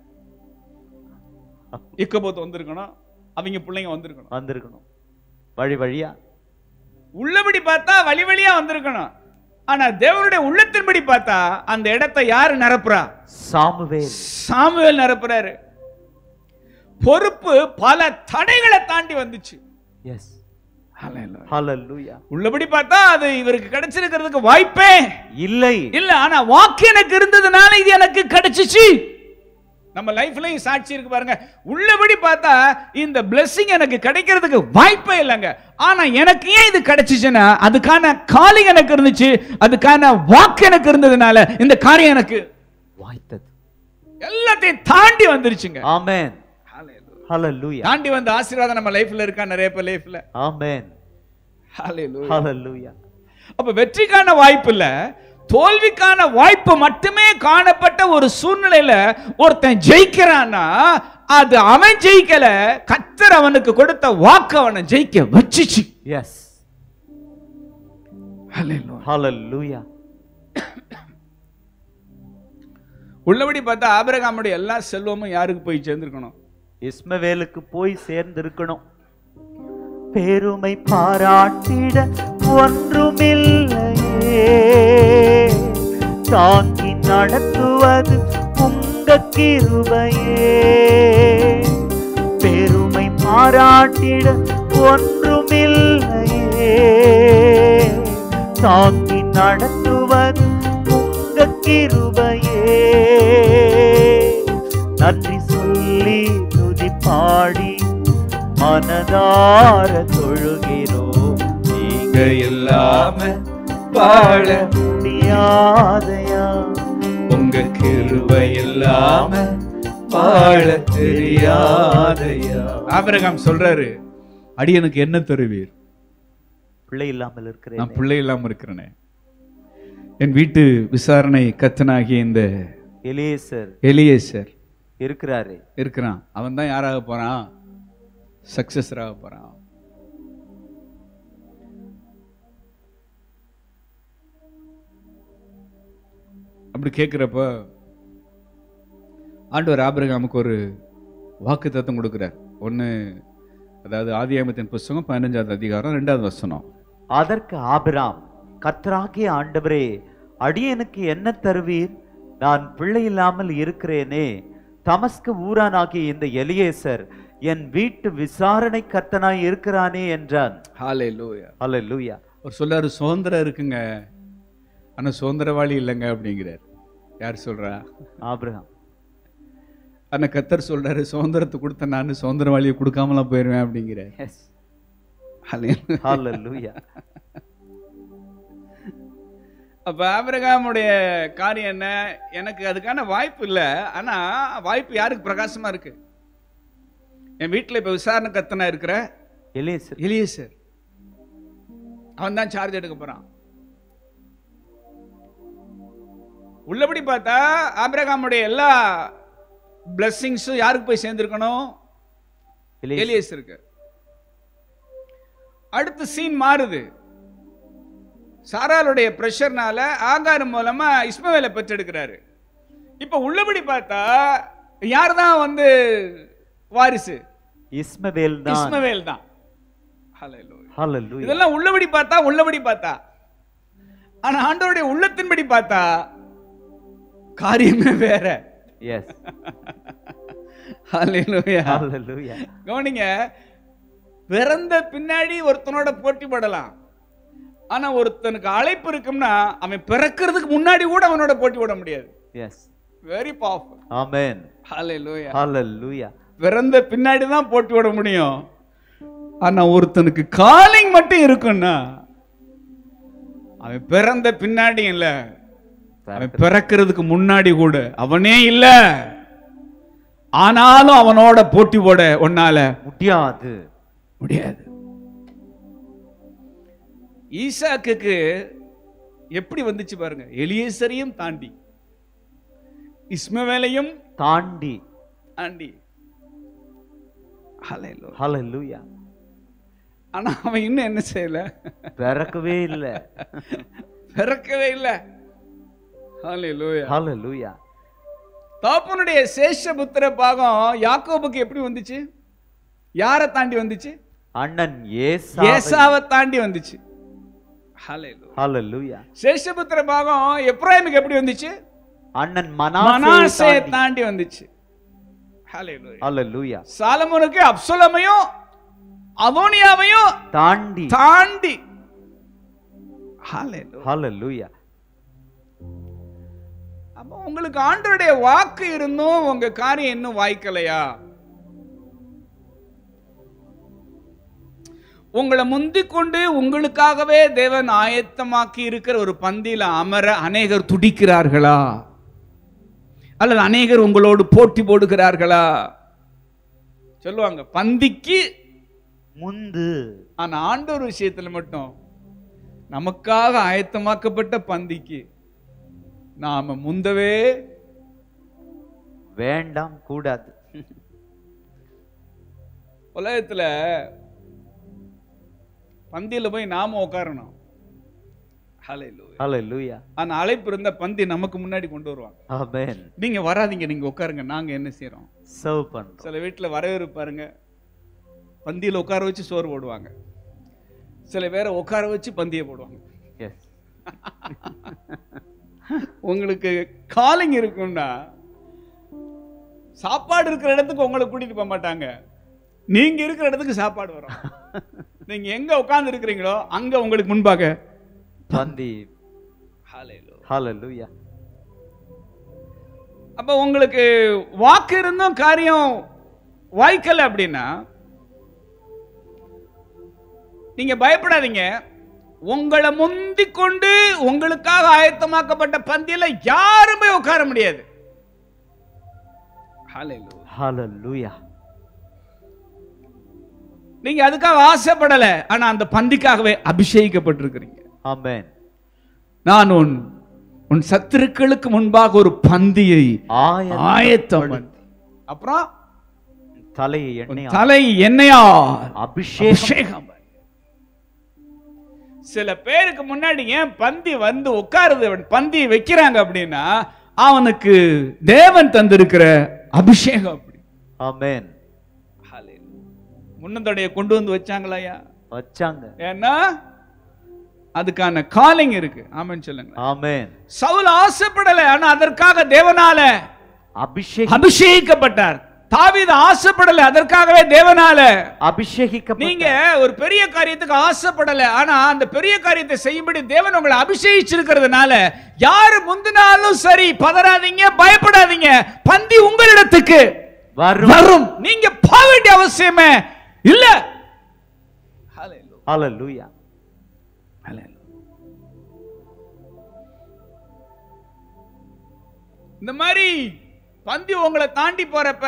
இக்கபோத் வந்திருக்கணும் அவங்க பிள்ளைங்க வந்திருக்கணும் வந்திருக்கணும் வழி வழியா உள்ளபடி பார்த்தா வழி வழியா வந்திருக்கணும் ஆனா தேவனுடைய உள்ளத்தின்படி பார்த்தா அந்த இடத்தை யாரு நிரப்புறா சாமுவேல் சாமுவேல் நிரப்புறாரு பொறுப்பு பல தடைகளை தாண்டி வந்துச்சு எஸ் Hallelujah. ஹalleluya உள்ளபடி பார்த்தா அது இவருக்கு கிடைச்சிருக்கிறதுக்கு வாய்ப்பே இல்லை இல்ல ஆனா வாக்கு எனக்கு இருந்ததுனால இது எனக்கு கிடைச்சிச்சு நம்ம லைஃப்லயும் சாட்சி இருக்கு பாருங்க உள்ளபடி பார்த்தா இந்த blessing எனக்கு கிடைக்கிறதுக்கு வாய்ப்பே இல்லைங்க ஆனா எனக்கு ஏன் இது கிடைச்சிச்சுன்னா அதுக்கான காலிங் எனக்கு இருந்துச்சு அதுக்கான வாக்கு எனக்கு இருந்ததுனால இந்த காரியம் எனக்கு வாய்த்தது எல்லாத்தையும் தாண்டி வந்துருச்சுங்க ஆமென் ஹalleluya தாண்டி வந்த ஆசீர்வாதம் நம்ம லைஃப்ல இருக்கா நிறைய பேர் லைஃப்ல ஆமென் ஹalleluya ஹalleluya அப்ப வெற்றிக்கான வாய்ப்பு இல்ல தோல்விக்கான வாய்ப்பு மட்டுமே காணப்பட்ட ஒரு சூழ்நிலையில ஒருத்தன் ஜெயிக்கிறான்னா அது அவன் ஜெயிக்கல கத்தர் அவனுக்கு கொடுத்த வாக்கு அவனை ஜெயிக்க வச்சுச்சு எஸ் ஹalleluya உள்ளபடி பார்த்தா ஆபிரகாமுடைய எல்லா செல்வமும் யாருக்கு போய் சேர்ந்திருக்கணும் இஸ்மவேலுக்கு போய் சேர்ந்திருக்கணும் பெருமை பாராட்டிட ஒன்றுமில்லையே தாங்கி நடத்துவது உங்க கிருபையே பெருமை பாராட்டிட ஒன்றுமில்லையே தாங்கி நடத்துவது உங்க கிருபையே நன்றி சொல்லி துதி பாடி மனதார தொழுகிறோம் நீங்க இல்லாம வாழ முடியாதையா உங்க கிருபை இல்லாம வாழ தெரியாதையா ஆபிரகாம் சொல்றாரு அடியனுக்கு என்ன தருவீர் பிள்ளை இல்லாமல் நான் இருக்கிறேன் பிள்ளை இல்லாம இருக்கிறேனே என் வீட்டு விசாரணை கத்தனாகிய இந்த எலியேசர் எலியேசர் இருக்கிறாரு இருக்கிறான் அவன் தான் யாராக போறான் சக்சஸராக போறான் அப்படி கேட்குறப்ப ஆண்டவர் ஆபிரகாமுக்கு ஒரு வாக்கு தத்தம் கொடுக்குறார் ஒன்று அதாவது ஆதியாமத்தின் புஸ்தகம் பதினஞ்சாவது அதிகாரம் ரெண்டாவது வசனம் அதற்கு ஆபிராம் கர்த்தராகிய ஆண்டவரே அடியனுக்கு என்ன தருவீர் நான் பிள்ளை இல்லாமல் இருக்கிறேனே தமஸ்கு ஊரானாகிய இந்த எலியேசர் என் வீட்டு விசாரணை கர்த்தனாய் இருக்கிறானே என்றான் ஹாலே லூயா அல்லேலூயா அவர் சொல்றாரு சுதந்திரம் இருக்குங்க ஆனா சுதந்திரவாளி இல்லைங்க அப்படிங்கிறார் யார் சொல்றா ஆபிரகாம் ஆனா கத்தர் சொல்றாரு சுதந்திரத்தை கொடுத்த நான் சுதந்திரவாளியை கொடுக்காமலாம் போயிருவேன் அப்படிங்கிறார் எஸ் Hallelujah. ஹalleluya அப்ப ஆபிரகாமுடைய காரியம் என்ன எனக்கு அதுக்கான வாய்ப்பு இல்லை ஆனா வாய்ப்பு யாருக்கு பிரகாசமா இருக்கு என் வீட்டுல இப்ப விசாரணை கத்தனா இருக்கிற எலியேசர் எலியேசர் அவன் தான் சார்ஜ் எடுக்க போறான் உள்ளபடி பார்த்தா ஆபிரகாமுடைய எல்லா பிளஸ்ஸிங்ஸும் யாருக்கு போய் சேர்ந்திருக்கணும் எலியேசர் எலியேசருக்கு அடுத்து சீன் மாறுது சாராளுடைய பிரஷர்னால ஆகார் மூலமா இஸ்மவேலை பெற்றெடுக்கிறாரு இப்ப உள்ளபடி பார்த்தா யார் தான் வந்து வாரிசு இஸ்மவேல் தான் இஸ்மவேல் தான் Hallelujah. ஹalleluya இதெல்லாம் உள்ளபடி பார்த்தா உள்ளபடி பார்த்தா ஆனா ஆண்டவருடைய உள்ளத்தின்படி பார்த்தா காரியமே வேற எஸ் Hallelujah. ஹalleluya கவனிங்க பிறந்த பின்னாடி ஒருத்தனோட போட்டி போடலாம் ஆனா ஒருத்தனுக்கு அழைப்பு இருக்கும்னா அவன் பிறக்கிறதுக்கு முன்னாடி கூட அவனோட போட்டி போட முடியாது எஸ் வெரி பவர்ஃபுல் ஆமென் ஹalleluya ஹalleluya பிறந்த பின்னாடி தான் போட்டி போட முடியும் ஆனா ஒருத்தனுக்கு காலிங் மட்டும் இருக்குன்னா அவன் பிறந்த பின்னாடி இல்ல அவன் பிறக்கிறதுக்கு முன்னாடி கூட அவனே இல்ல ஆனாலும் அவனோட போட்டி போட உன்னால முடியாது முடியாது ஈசாக்குக்கு எப்படி வந்துச்சு பாருங்க எலியேசரையும் தாண்டி இஸ்மவேலையும் தாண்டி தாண்டி ஹalleluya. ஹalleluya ஆனா அவன் இன்னும் என்ன செய்யல பிறக்கவே இல்ல பிறக்கவே இல்லை ஹalleluya. ஹalleluya தாப்பனுடைய சேஷபுத்திர பாகம் யாக்கோபுக்கு எப்படி வந்துச்சு யாரை தாண்டி வந்துச்சு அண்ணன் ஏசா ஏசாவை தாண்டி வந்துச்சு ஹalleluya. ஹalleluya சேஷபுத்திர பாகம் எப்ராயிமுக்கு எப்படி வந்துச்சு அண்ணன் மனாசே மனாசே தாண்டி வந்துச்சு Hallelujah. ஹalleluya சாலமோனுக்கு அப்சலமையும் அதோனியாவையும் தாண்டி தாண்டி Hallelujah. ஹalleluya அப்போ உங்களுக்கு ஆண்டவருடைய வாக்கு இருந்தும் உங்க காரியம் இன்னும் வாய்க்கலையா உங்களை முந்திக் கொண்டு உங்களுக்காகவே தேவன் ஆயத்தமாக்கி இருக்கிற ஒரு பந்தியில அமர அநேகர் துடிக்கிறார்களா அல்லது அநேகர் உங்களோடு போட்டி போடுகிறார்களா சொல்லுவாங்க பந்திக்கு முந்து ஆனா ஆண்டவர் விஷயத்துல மட்டும் நமக்காக ஆயத்தமாக்கப்பட்ட பந்திக்கு நாம முந்தவே வேண்டாம் கூடாது உலகத்துல பந்தியில போய் நாம உட்காரணும் Hallelujah. ஹalleluya ஆனா அழைப்பு இருந்த பந்தி நமக்கு முன்னாடி கொண்டு வருவாங்க ஆமென் நீங்க வராதீங்க நீங்க உட்காருங்க நாங்க என்ன செய்றோம் சர்வ் பண்றோம் சில வீட்டுல வரவேற்பாருங்க பந்தியில உட்கார வச்சு சோறு போடுவாங்க சில பேரை உட்கார வச்சு பந்தியை போடுவாங்க எஸ் உங்களுக்கு காலிங் இருக்கும்னா சாப்பாடு இருக்கிற இடத்துக்கு உங்களை கூட்டிட்டு போக மாட்டாங்க நீங்க இருக்கிற இடத்துக்கு சாப்பாடு வரும் நீங்க எங்க உட்கார்ந்து இருக்கிறீங்களோ அங்க உங்களுக்கு முன்பாக பந்தி ஹalleluya அப்ப உங்களுக்கு வாக்கு இருந்தும் காரியம் வாய்க்கல அப்படின்னா நீங்க பயப்படாதீங்க உங்களை முந்திக் கொண்டு உங்களுக்காக ஆயத்தமாக்கப்பட்ட பந்தியில யாருமே உட்கார முடியாது Hallelujah. ஹalleluya நீங்க அதுக்காக ஆசைப்படல ஆனா அந்த பந்திக்காகவே அபிஷேகிக்கப்பட்டிருக்கிறீங்க ஆமென் நான் உன் உன் சத்துருக்களுக்கு முன்பாக ஒரு பந்தியை ஆயத்தம் ஆயத்தம் பண்ணி. அப்புறம் தலையை உன் எண்ணெய் தலை என்னையா அபிஷேகம் அபிஷேகம் பண்ணு. சில பேருக்கு முன்னாடி ஏன் பந்தி வந்து உட்காருது பந்தி வைக்கிறாங்க அப்படின்னா அவனுக்கு தேவன் தந்திருக்கிற அபிஷேகம் அப்படி ஆமென் முன்னந்தோடைய கொண்டு வந்து வச்சாங்களாயா வச்சாங்க ஏன்னா அதுக்கான காலிங் இருக்கு ஆமென் சொல்லுங்க ஆமென் சவுல் ஆசைப்படல ஆனா அதற்காக தேவனால அபிஷேகம் அபிஷேகிக்கப்பட்டார் தாவீது ஆசைப்படல அதற்காகவே தேவனால அபிஷேகிக்கப்பட்ட நீங்க ஒரு பெரிய காரியத்துக்கு ஆசைப்படல ஆனா அந்த பெரிய காரியத்தை செய்யும்படி தேவன் உங்களை அபிஷேகிச்சிருக்கிறதுனால யாரு முந்தினாலும் சரி பதறாதீங்க பயப்படாதீங்க பந்தி உங்களிடத்துக்கு வரும் வரும் நீங்க போக வேண்டிய அவசியமே இல்ல ஹalleluya இந்த மாதிரி பந்தி உங்களை தாண்டி போறப்ப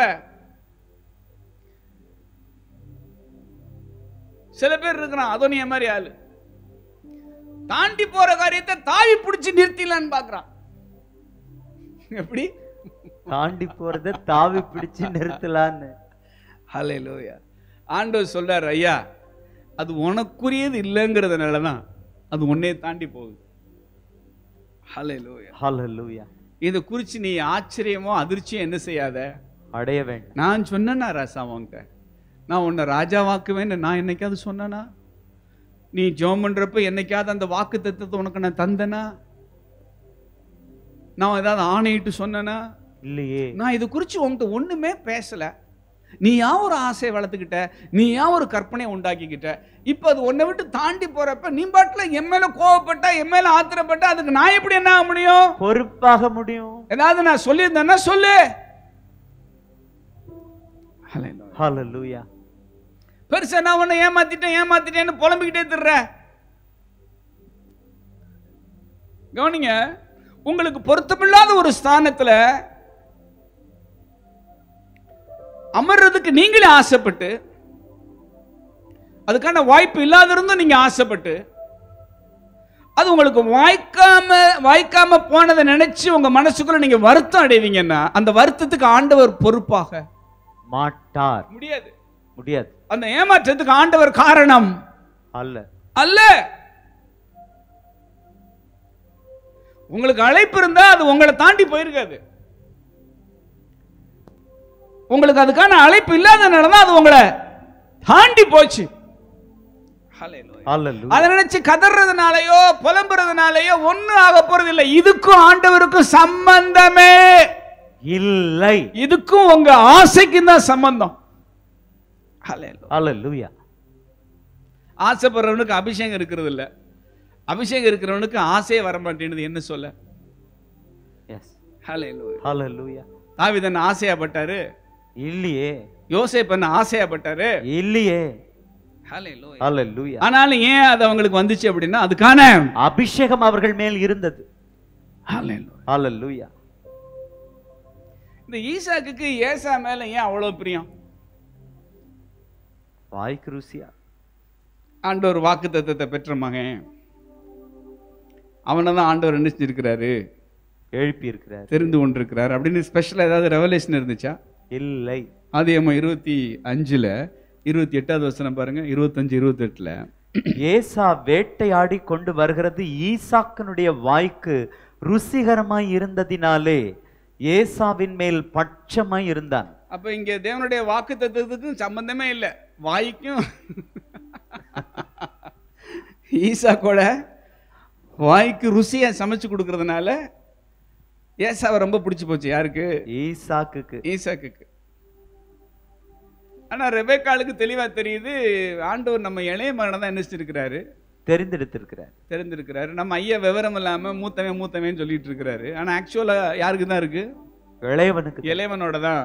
சில பேர் இருக்கிறான் அதோனிய மாதிரி ஆளு தாண்டி போற காரியத்தை தாவி பிடிச்சு நிறுத்திடலான்னு பாக்குறான் எப்படி தாண்டி போறத தாவி பிடிச்சு நிறுத்தலான்னு ஹalleluya ஆண்டவர் சொல்றார் ஐயா அது உனக்குரியது இல்லைங்கிறதுனால தான் அது உன்னைய தாண்டி போகுது ஹalleluya ஹalleluya இதை குறித்து நீ ஆச்சரியமோ அதிர்ச்சியோ என்ன செய்யாத அடைய வேண்டும் நான் சொன்னேனா ராசா உன்கிட்ட நான் உன்னை ராஜாவாக்குவேன்னு நான் என்னைக்காவது சொன்னேனா நீ ஜெபம் பண்றப்ப என்னைக்காவது அந்த வாக்கு தத்துவத்தை உனக்கு நான் தந்தனா நான் ஏதாவது ஆணையிட்டு சொன்னேனா இல்லையே நான் இது குறித்து உன்கிட்ட ஒண்ணுமே பேசல நீ ஏன் ஒரு ஆசையை வளர்த்துக்கிட்ட நீ ஏன் ஒரு கற்பனையை உண்டாக்கிக்கிட்ட இப்போ அது உன்னை விட்டு தாண்டி போறப்ப நீ பாட்டில் என் மேல கோவப்பட்டா என் மேல ஆத்திரப்பட்டா அதுக்கு நான் எப்படி என்ன ஆக முடியும் பொறுப்பாக முடியும் ஏதாவது நான் சொல்லியிருந்தேன்னா சொல்லு ஹalleluya பெருசா நான் உன்னை ஏமாத்திட்டேன் ஏமாத்திட்டேன்னு புலம்பிக்கிட்டே திர்ற கவனிங்க உங்களுக்கு பொருத்தமில்லாத ஒரு ஸ்தானத்துல அமர்றதுக்கு நீங்களே ஆசைப்பட்டு அதுக்கான வாய்ப்பு இல்லாத இருந்தும் நீங்க ஆசைப்பட்டு அது உங்களுக்கு வாய்க்காம வாய்க்காம போனதை நினைச்சு உங்க மனசுக்குள்ள நீங்க வருத்தம் அடைவீங்கன்னா அந்த வருத்தத்துக்கு ஆண்டவர் பொறுப்பாக மாட்டார் முடியாது முடியாது அந்த ஏமாற்றத்துக்கு ஆண்டவர் காரணம் அல்ல அல்ல உங்களுக்கு அழைப்பு இருந்தா அது உங்களை தாண்டி போயிருக்காது உங்களுக்கு அதுக்கான அழைப்பு இல்லாதனால தான் அது உங்களை தாண்டி போச்சு ஹalleluya அதை நினைச்சு கதறதுனாலயோ புலம்புறதுனாலயோ ஒண்ணும் ஆக போறது இல்லை இதுக்கும் ஆண்டவருக்கும் சம்பந்தமே இல்லை இதுக்கும் உங்க ஆசைக்கும் தான் சம்பந்தம் ஹalleluya. ஹalleluya ஆசைப்படுறவனுக்கு அபிஷேகம் இருக்கிறது இல்ல அபிஷேகம் இருக்கிறவனுக்கு ஆசையே வர மாட்டேங்குது என்ன சொல்ல எஸ் ஹalleluya. ஹalleluya தாவீது என்ன ஆசையாப்பட்டாரு இல்லையே யோசேப் என்ன ஆசையாப்பட்டாரு இல்லையே ஹalleluya. ஹalleluya ஆனாலும் ஏன் அது அவங்களுக்கு வந்துச்சு அப்படின்னா அதுக்கான அபிஷேகம் அவர்கள் மேல் இருந்தது ஹalleluya. ஹalleluya இந்த ஈசாக்குக்கு ஏசா மேல ஏன் அவ்வளவு பிரியம் வாய்க்கு ருசியா ஆண்டவர் வாக்கு தத்தத்தை பெற்ற மகன் அவனை தான் ஆண்டவர் என்ன செஞ்சிருக்கிறாரு எழுப்பி இருக்கிறார் தெரிந்து கொண்டிருக்கிறார் அப்படின்னு ஸ்பெஷலாக ஏதாவது ரெவலேஷன் இருந்துச்சா இல்லை அது நம்ம இருபத்தி அஞ்சுல இருபத்தி எட்டாவது வசனம் பாருங்க இருபத்தஞ்சு இருபத்தெட்டுல ஏசா வேட்டையாடி கொண்டு வருகிறது ஈசாக்கனுடைய வாய்க்கு ருசிகரமாய் இருந்ததினாலே ஏசாவின் மேல் பட்சமாய் இருந்தான் அப்ப இங்க தேவனுடைய வாக்கு தத்துவத்துக்கும் சம்பந்தமே இல்லை வாய்க்கும் ஈசா கூட வாய்க்கு ருசியை சமைச்சு கொடுக்கறதுனால ஏசாவை ரொம்ப பிடிச்சு போச்சு யாருக்கு ஈசாக்குக்கு ஈசாக்குக்கு ஆனா ரெபேக்காளுக்கு தெளிவா தெரியுது ஆண்டவர் நம்ம இளைய மகனை தான் என்ன செஞ்சிருக்கிறாரு தெரிந்தெடுத்திருக்கிறார் தெரிஞ்சிருக்கிறாரு நம்ம ஐயா விவரம் இல்லாம மூத்தவன் மூத்தவன் சொல்லிட்டு இருக்கிறாரு ஆனா ஆக்சுவலா யாருக்கு தான் இருக்கு இளையவனுக்கு இளையவனோட தான்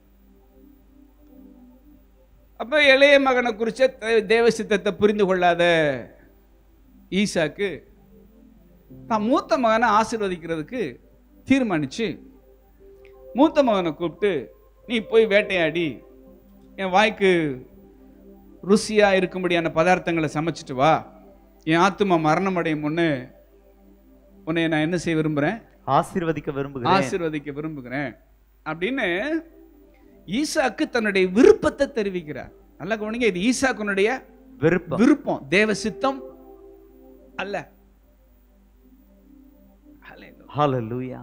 அப்ப இளைய மகனை குறிச்ச தே- தேவ சித்தத்தை புரிந்து கொள்ளாத ஈசாக்கு தான் மூத்த மகனை ஆசீர்வதிக்கிறதுக்கு தீர்மானிச்சு மூத்த மகனை கூப்பிட்டு நீ போய் வேட்டையாடி என் வாய்க்கு ருசியா இருக்கும்படியான பதார்த்தங்களை சமைச்சிட்டு வா என் ஆத்துமா மரணம் அடையும் முன்னு உன்னை நான் என்ன செய்ய விரும்புறேன் ஆசீர்வதிக்க விரும்புகிறேன் ஆசீர்வதிக்க விரும்புகிறேன் அப்படின்னு ஈசாக்கு தன்னுடைய விருப்பத்தை தெரிவிக்கிறார் நல்லா கவனிங்க இது ஈசாக்குனுடைய விருப்பம் விருப்பம் தேவ சித்தம் அல்ல Hallelujah. ஹalleluya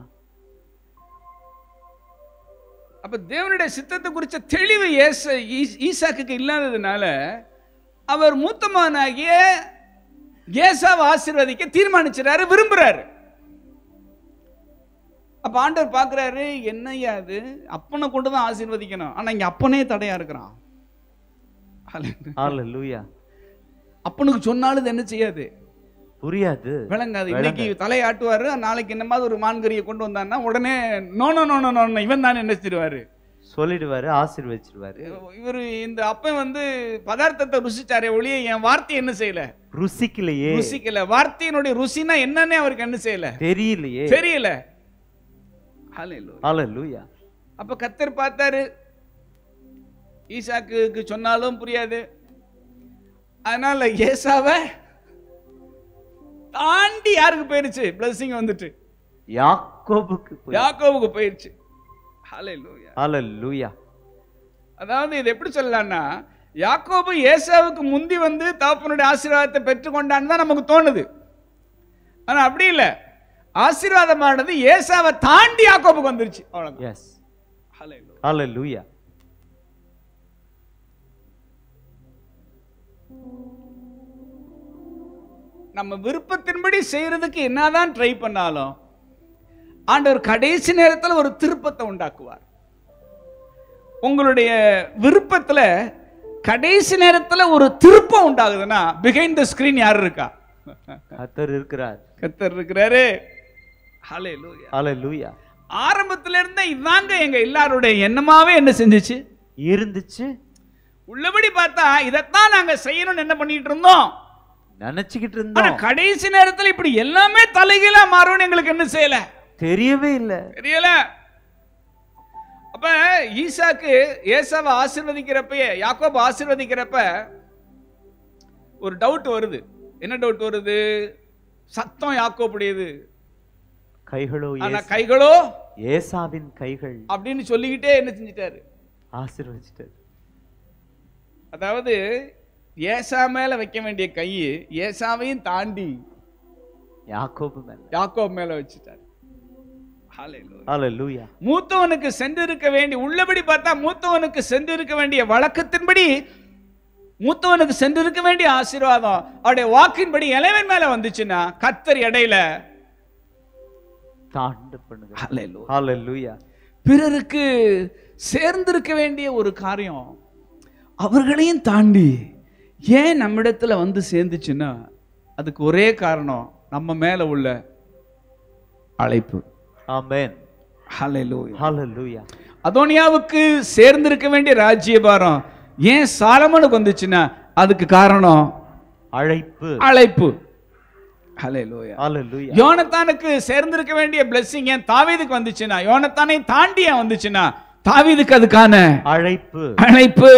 அப்ப தேவனுடைய சித்தத்தை குறிச்ச தெளிவு ஏச ஈ- ஈசாக்குக்கு இல்லாததுனால அவர் மூத்த மகனாகிய ஏசாவை ஆசீர்வதிக்க தீர்மானிச்சுறாரு விரும்புறாரு அப்ப ஆண்டவர் பார்க்கறாரு என்னய்யா அது அப்பனை கொண்டு தான் ஆசீர்வதிக்கணும் ஆனா இங்க அப்பனே தடையா இருக்கிறான் Hallelujah. ஹalleluya அப்பனுக்கு சொன்னாலும் இது என்ன செய்யாது புரியாது விளங்காது இன்னைக்கு தலையாட்டுவாரு நாளைக்கு என்ன மாதிரி ஒரு மான்கறியை கொண்டு வந்தான்னா உடனே நோனோ நோனோ நோனோ இவன் தானே என்ன செய்வாரு சொல்லிடுவாரு ஆசீர்வதிச்சிடுவாரு இவர் இந்த அப்பன் வந்து பதார்த்தத்தை ருசிச்சாரே ஒழிய என் வார்த்தை என்ன செய்யல ருசிக்கலையே ருசிக்கல வார்த்தையினுடைய ருசினா என்னன்னே அவருக்கு என்ன செய்யல தெரியலையே தெரியல Hallelujah. ஹalleluya அப்ப கத்தர் பார்த்தாரு ஈசாக்குக்கு சொன்னாலும் புரியாது அதனால ஏசாவை தாண்டி யாருக்கு போயிருச்சு blessing வந்துட்டு யாக்கோபுக்கு போய் யாக்கோவுக்கு போயிருச்சு Hallelujah. ஹalleluya அதாவது இது எப்படி சொல்லலாம்னா யாக்கோபு ஏசாவுக்கு முந்தி வந்து தகப்பனுடைய ஆசீர்வாதத்தை பெற்றுக்கொண்டான்னு தான் நமக்கு தோணுது ஆனா அப்படி இல்ல ஆசீர்வாதமானது ஏசாவை தாண்டி யாக்கோபுக்கு வந்துருச்சு அவ்வளவுதான் எஸ் Hallelujah. ஹalleluya நம்ம விருப்பத்தின்படி செய்யறதுக்கு என்னதான் ட்ரை பண்ணாலும் ஆண்டவர் கடைசி நேரத்துல ஒரு திருப்பத்தை உண்டாக்குவார் உங்களுடைய விருப்பத்துல கடைசி நேரத்துல ஒரு திருப்பம் உண்டாகுதுன்னா பிஹைண்ட் த ஸ்கிரீன் யார் இருக்கா கர்த்தர் இருக்கிறார் கத்தர் இருக்கிறாரு ஹalleluya ஹalleluya ஆரம்பத்துல இருந்தே இதாங்க எங்க எல்லாருடைய எண்ணமாவே என்ன செஞ்சுச்சு இருந்துச்சு உள்ளபடி பார்த்தா இதைத்தான் நாங்க செய்யணும்னு என்ன பண்ணிட்டு இருந்தோம் நினைச்சுக்கிட்டு ஆனா இருந்தோம் கடைசி நேரத்துல இப்படி எல்லாமே தலைகீழா மாறும்னு எங்களுக்கு என்ன செய்யல தெரியவே இல்ல தெரியல அப்ப ஈசாக்கு ஏசாவை ஆசீர்வதிக்கிறப்பயே யாக்கோபு ஆசீர்வதிக்கிறப்ப ஒரு டவுட் வருது என்ன டவுட் வருது சத்தம் யாக்கோபுடையது கைகளோ ஆனா ஏசு- கைகளோ ஏசாவின் கைகள் அப்படின்னு சொல்லிக்கிட்டே என்ன செஞ்சிட்டாரு ஆசீர்வதிச்சிட்டார் அதாவது ஏசா மேல வைக்க வேண்டிய கை ஏசாவையும் தாண்டி யாக்கோபு மேல யாக்கோப் மேல வச்சுட்டாரு Hallelujah. ஹalleluya மூத்தவனுக்கு சென்றிருக்க வேண்டிய உள்ளபடி பார்த்தா மூத்தவனுக்கு சென்றிருக்க வேண்டிய வழக்கத்தின்படி மூத்தவனுக்கு சென்றிருக்க வேண்டிய ஆசீர்வாதம் அவருடைய வாக்கின்படி இளைவன் மேல வந்துச்சுன்னா கத்தர் இடையில தாண்டு பண்ணுங்க Hallelujah. ஹalleluya பிறருக்கு சேர்ந்திருக்க வேண்டிய ஒரு காரியம் அவர்களையும் தாண்டி ஏன் நம்மிடத்துல வந்து சேர்ந்துச்சுன்னா அதுக்கு ஒரே காரணம் நம்ம மேல உள்ள அழைப்பு ஆமென் ஹalleluya ஹalleluya அதோனியாவுக்கு சேர்ந்திருக்க வேண்டிய ராஜ்யபாரம் ஏன் சாலமனுக்கு வந்துச்சுன்னா அதுக்கு காரணம் அழைப்பு அழைப்பு ஹalleluya ஹalleluya யோனத்தானுக்கு சேர்ந்திருக்க வேண்டிய blessing ஏன் தாவீதுக்கு வந்துச்சுன்னா யோனத்தானை தாண்டி ஏன் வந்துச்சுன்னா தாவீதுக்கு அதுக்கான அழைப்பு அழைப்பு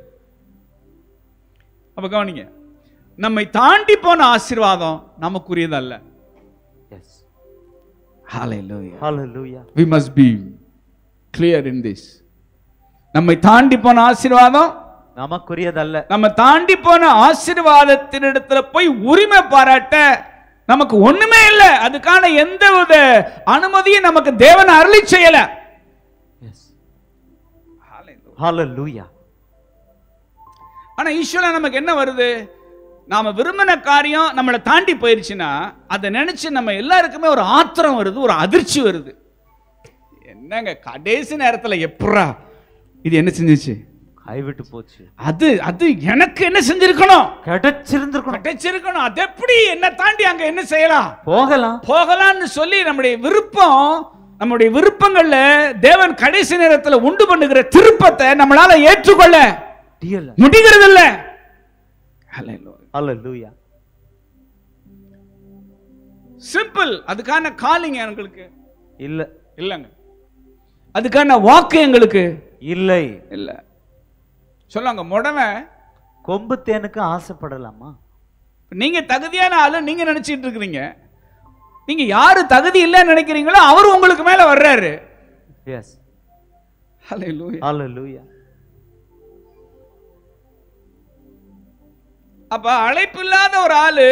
அப்ப கவனிங்க நம்மை தாண்டி போன ஆசீர்வாதம் நமக்குரியதல்ல எஸ் ஹalleluya ஹalleluya we must be clear in this நம்மை தாண்டி போன ஆசீர்வாதம் நமக்குரியதல்ல நம்ம தாண்டி போன ஆசீர்வாதத்தினிடத்துல போய் உரிமை பாராட்ட நமக்கு ஒண்ணுமே இல்லை அதுக்கான எந்த வித அனுமதியும் நமக்கு தேவன் அருளி செய்யல எஸ் ஹalleluya ஆனா ஈஸ்வரன் நமக்கு என்ன வருது நாம விரும்பின காரியம் நம்மளை தாண்டி போயிருச்சுன்னா அதை நினைச்சு நம்ம எல்லாருக்குமே ஒரு ஆத்திரம் வருது ஒரு அதிர்ச்சி வருது என்னங்க கடைசி நேரத்துல எப்படா இது என்ன செஞ்சுச்சு கைவிட்டு போச்சு அது அது எனக்கு என்ன செஞ்சிருக்கணும் கிடைச்சிருந்திருக்கணும் கிடைச்சிருக்கணும் அது எப்படி என்ன தாண்டி அங்க என்ன செய்யலாம் போகலாம் போகலாம்னு சொல்லி நம்முடைய விருப்பம் நம்முடைய விருப்பங்கள்ல தேவன் கடைசி நேரத்துல உண்டு பண்ணுகிற திருப்பத்தை நம்மளால ஏற்றுக்கொள்ள டியல முடிகிறது இல்ல ஹalleluya சிம்பிள் அதுக்கான காலிங் எங்களுக்கு இல்ல இல்லைங்க அதுக்கான வாக்கு எங்களுக்கு இல்லை இல்ல சொல்லுங்க முடவன் கொம்பு தேனுக்கு ஆசைப்படலாமா நீங்க தகுதியான ஆளு நீங்க நினைச்சிட்டு இருக்கிறீங்க நீங்க யாரு தகுதி இல்லைன்னு நினைக்கிறீங்களோ அவர் உங்களுக்கு மேல வர்றாரு எஸ் ஹalleluya ஹalleluya அப்ப அழைப்பு இல்லாத ஒரு ஆளு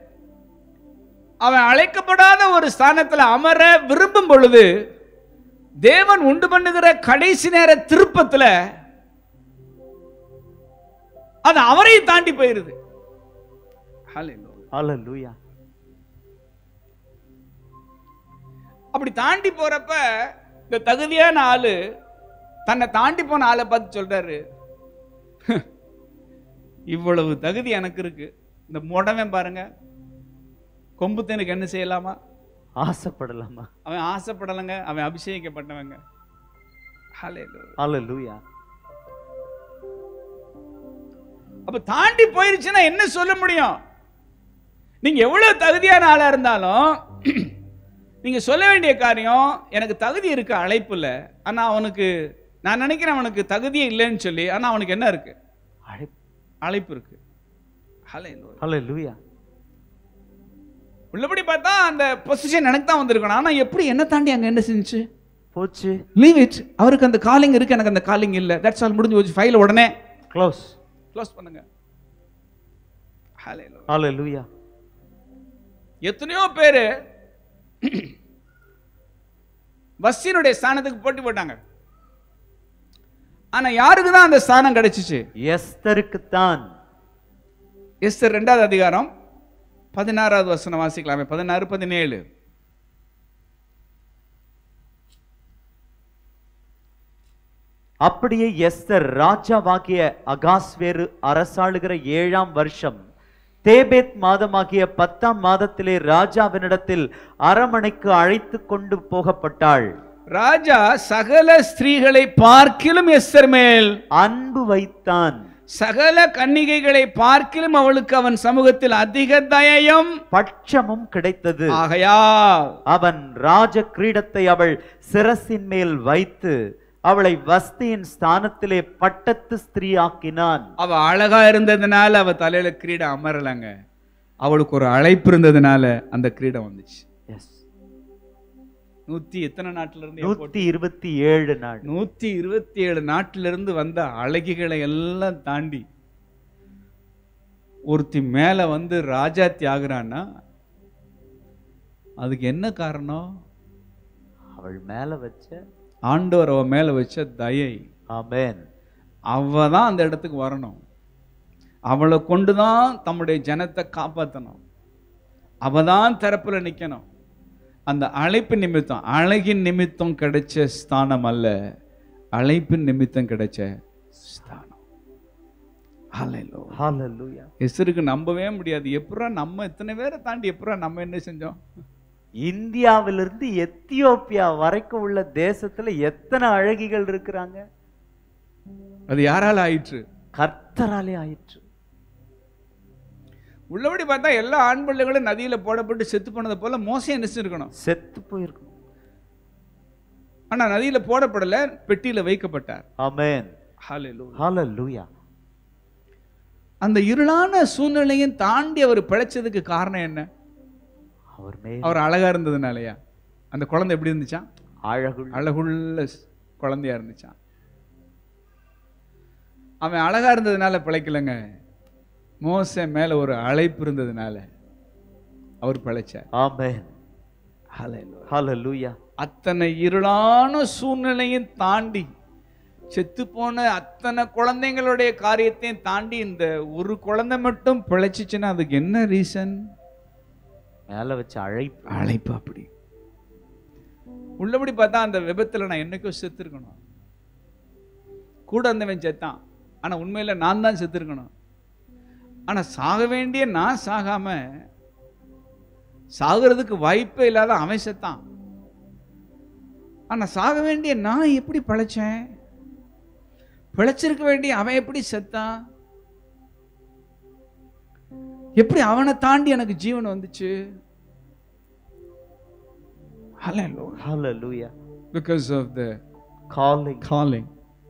அவன் அழைக்கப்படாத ஒரு ஸ்தானத்துல அமர விரும்பும் பொழுது தேவன் உண்டு பண்ணுகிற கடைசி நேர திருப்பத்துல அது அவரையும் தாண்டி போயிருது Hallelujah. ஹalleluya அப்படி தாண்டி போறப்ப இந்த தகுதியான ஆளு தன்னை தாண்டி போன ஆளை பார்த்து சொல்றாரு இவ்வளவு தகுதி எனக்கு இருக்கு இந்த முடவன் பாருங்க கொம்புத்தனுக்கு என்ன செய்யலாமா ஆசைப்படலாமா அவன் ஆசைப்படலைங்க அவன் அபிஷேகிக்கப்பட்டவங்க Hallelujah. ஹalleluya அப்ப தாண்டி போயிருச்சுன்னா என்ன சொல்ல முடியும் நீங்க எவ்வளவு தகுதியான ஆளா இருந்தாலும் நீங்க சொல்ல வேண்டிய காரியம் எனக்கு தகுதி இருக்கு அழைப்புல ஆனா அவனுக்கு நான் நினைக்கிறேன் அவனுக்கு தகுதியே இல்லைன்னு சொல்லி ஆனா அவனுக்கு என்ன இருக்கு அழைப்பு அழைப்பு இருக்கு Hallelujah. ஹalleluya உள்ளபடி பார்த்தா அந்த பொசிஷன் எனக்கு தான் வந்திருக்கணும் ஆனா எப்படி என்ன தாண்டி அங்க என்ன செஞ்சுச்சு போச்சு லீவ் இட் அவருக்கு அந்த காலிங் இருக்கு எனக்கு அந்த காலிங் இல்ல தட்ஸ் ஆல் முடிஞ்சு போச்சு ஃபைல் உடனே க்ளோஸ் க்ளோஸ் பண்ணுங்க Hallelujah. ஹalleluya எத்தனையோ பேரு வஸ்தினுடைய ஸ்தானத்துக்கு போட்டி போட்டாங்க ஆனா யாருக்கு தான் அந்த ஸ்தானம் கிடைச்சிச்சு எஸ்தருக்கு தான் எஸ்தர் ரெண்டாவது அதிகாரம் பதினாறாவது வசனம் வாசிக்கலாமே பதினாறு பதினேழு அப்படியே எஸ்தர் ராஜாவாகிய அகாஸ்வேரு அரசாளுகிற ஏழாம் வருஷம் தேபேத் மாதமாகிய பத்தாம் மாதத்திலே ராஜாவினிடத்தில் அரமனைக்கு அழைத்து கொண்டு போகப்பட்டாள் ராஜா சகல ஸ்திரீகளை பார்க்கிலும் எஸ்தர் மேல் அன்பு வைத்தான் சகல கன்னிகைகளை பார்க்கிலும் அவளுக்கு அவன் சமூகத்தில் அதிக தயையும் பட்சமும் கிடைத்தது ஆகையால் அவன் ராஜ கிரீடத்தை அவள் சிரசின் மேல் வைத்து அவளை வஸ்தியின் ஸ்தானத்திலே பட்டத்து ஸ்திரீயாக்கினான் அவ அழகா இருந்ததுனால அவ தலையில கிரீடம் அமரலங்க அவளுக்கு ஒரு அழைப்பு இருந்ததுனால அந்த கிரீடம் வந்துச்சு எஸ் நூத்தி எத்தனை நாட்டுல இருந்து நூத்தி இருபத்தி ஏழு நாள் நூத்தி இருபத்தி ஏழு நாட்டுல இருந்து வந்த அழகிகளை எல்லாம் தாண்டி ஒருத்தி மேல வந்து ராஜாத்தி ஆகுறான்னா அதுக்கு என்ன காரணம் அவள் மேல வச்ச ஆண்டவர் அவ மேல வச்ச தயை ஆமென் அவ தான் அந்த இடத்துக்கு வரணும் அவளை கொண்டு தான் தம்முடைய ஜனத்தை காப்பாற்றணும் அவ தான் திறப்புல நிக்கணும் அந்த அழைப்பு நிமித்தம் அழகின் நிமித்தம் கிடைச்ச ஸ்தானம் அல்ல அழைப்பின் நிமித்தம் கிடைச்ச ஸ்தானம் Hallelujah. ஹalleluya எஸ்தருக்கு நம்பவே முடியாது எப்படா நம்ம இத்தனை பேரை தாண்டி எப்படா நம்ம என்ன செஞ்சோம் இந்தியாவிலிருந்து எத்தியோப்பியா வரைக்கும் உள்ள தேசத்துல எத்தனை அழகிகள் இருக்கிறாங்க அது யாரால ஆயிற்று கர்த்தராலே ஆயிற்று உள்ளபடி பார்த்தா எல்லா ஆண் பிள்ளைகளும் நதியில போடப்பட்டு செத்து போனதை போல மோசம் என்ன செஞ்சிருக்கணும் செத்து போயிருக்கும் ஆனா நதியில போடப்படல பெட்டியில வைக்கப்பட்டார் ஆமென் Hallelujah. ஹalleluya அந்த இருளான சூழ்நிலையும் தாண்டி அவர் பிழைச்சதுக்கு காரணம் என்ன அவர் மேல் அவர் அழகா இருந்ததுனாலயா அந்த குழந்தை எப்படி இருந்துச்சான் அழகுள்ள அழகுள்ள ஸ்- குழந்தையா இருந்துச்சான் அவன் அழகா இருந்ததுனால பிழைக்கலங்க மோச மேல ஒரு அழைப்பு இருந்ததுனால அவர் பிழைச்சார் ஆமென் Hallelujah. ஹalleluya அத்தனை இருளான சூழ்நிலையும் தாண்டி செத்து போன அத்தனை குழந்தைங்களுடைய காரியத்தையும் தாண்டி இந்த ஒரு குழந்தை மட்டும் பிழைச்சிச்சுன்னா அதுக்கு என்ன ரீசன் மேல வச்ச அழைப்பு அழைப்பு அப்படி உள்ளபடி பார்த்தா அந்த விபத்துல நான் என்னைக்கோ செத்துருக்கணும் கூட இருந்தவன் செத்தான் ஆனா உண்மையில நான் தான் செத்துருக்கணும் ஆனா சாக வேண்டிய நான் சாகாம சாகிறதுக்கு வாய்ப்பே இல்லாத அவன் செத்தான் ஆனா சாக வேண்டிய நான் எப்படி பிழைச்சேன் பிழைச்சிருக்க வேண்டிய அவன் எப்படி செத்தான் எப்படி அவனை தாண்டி எனக்கு ஜீவன் வந்துச்சு Hallelujah. Hallelujah Because of the calling calling.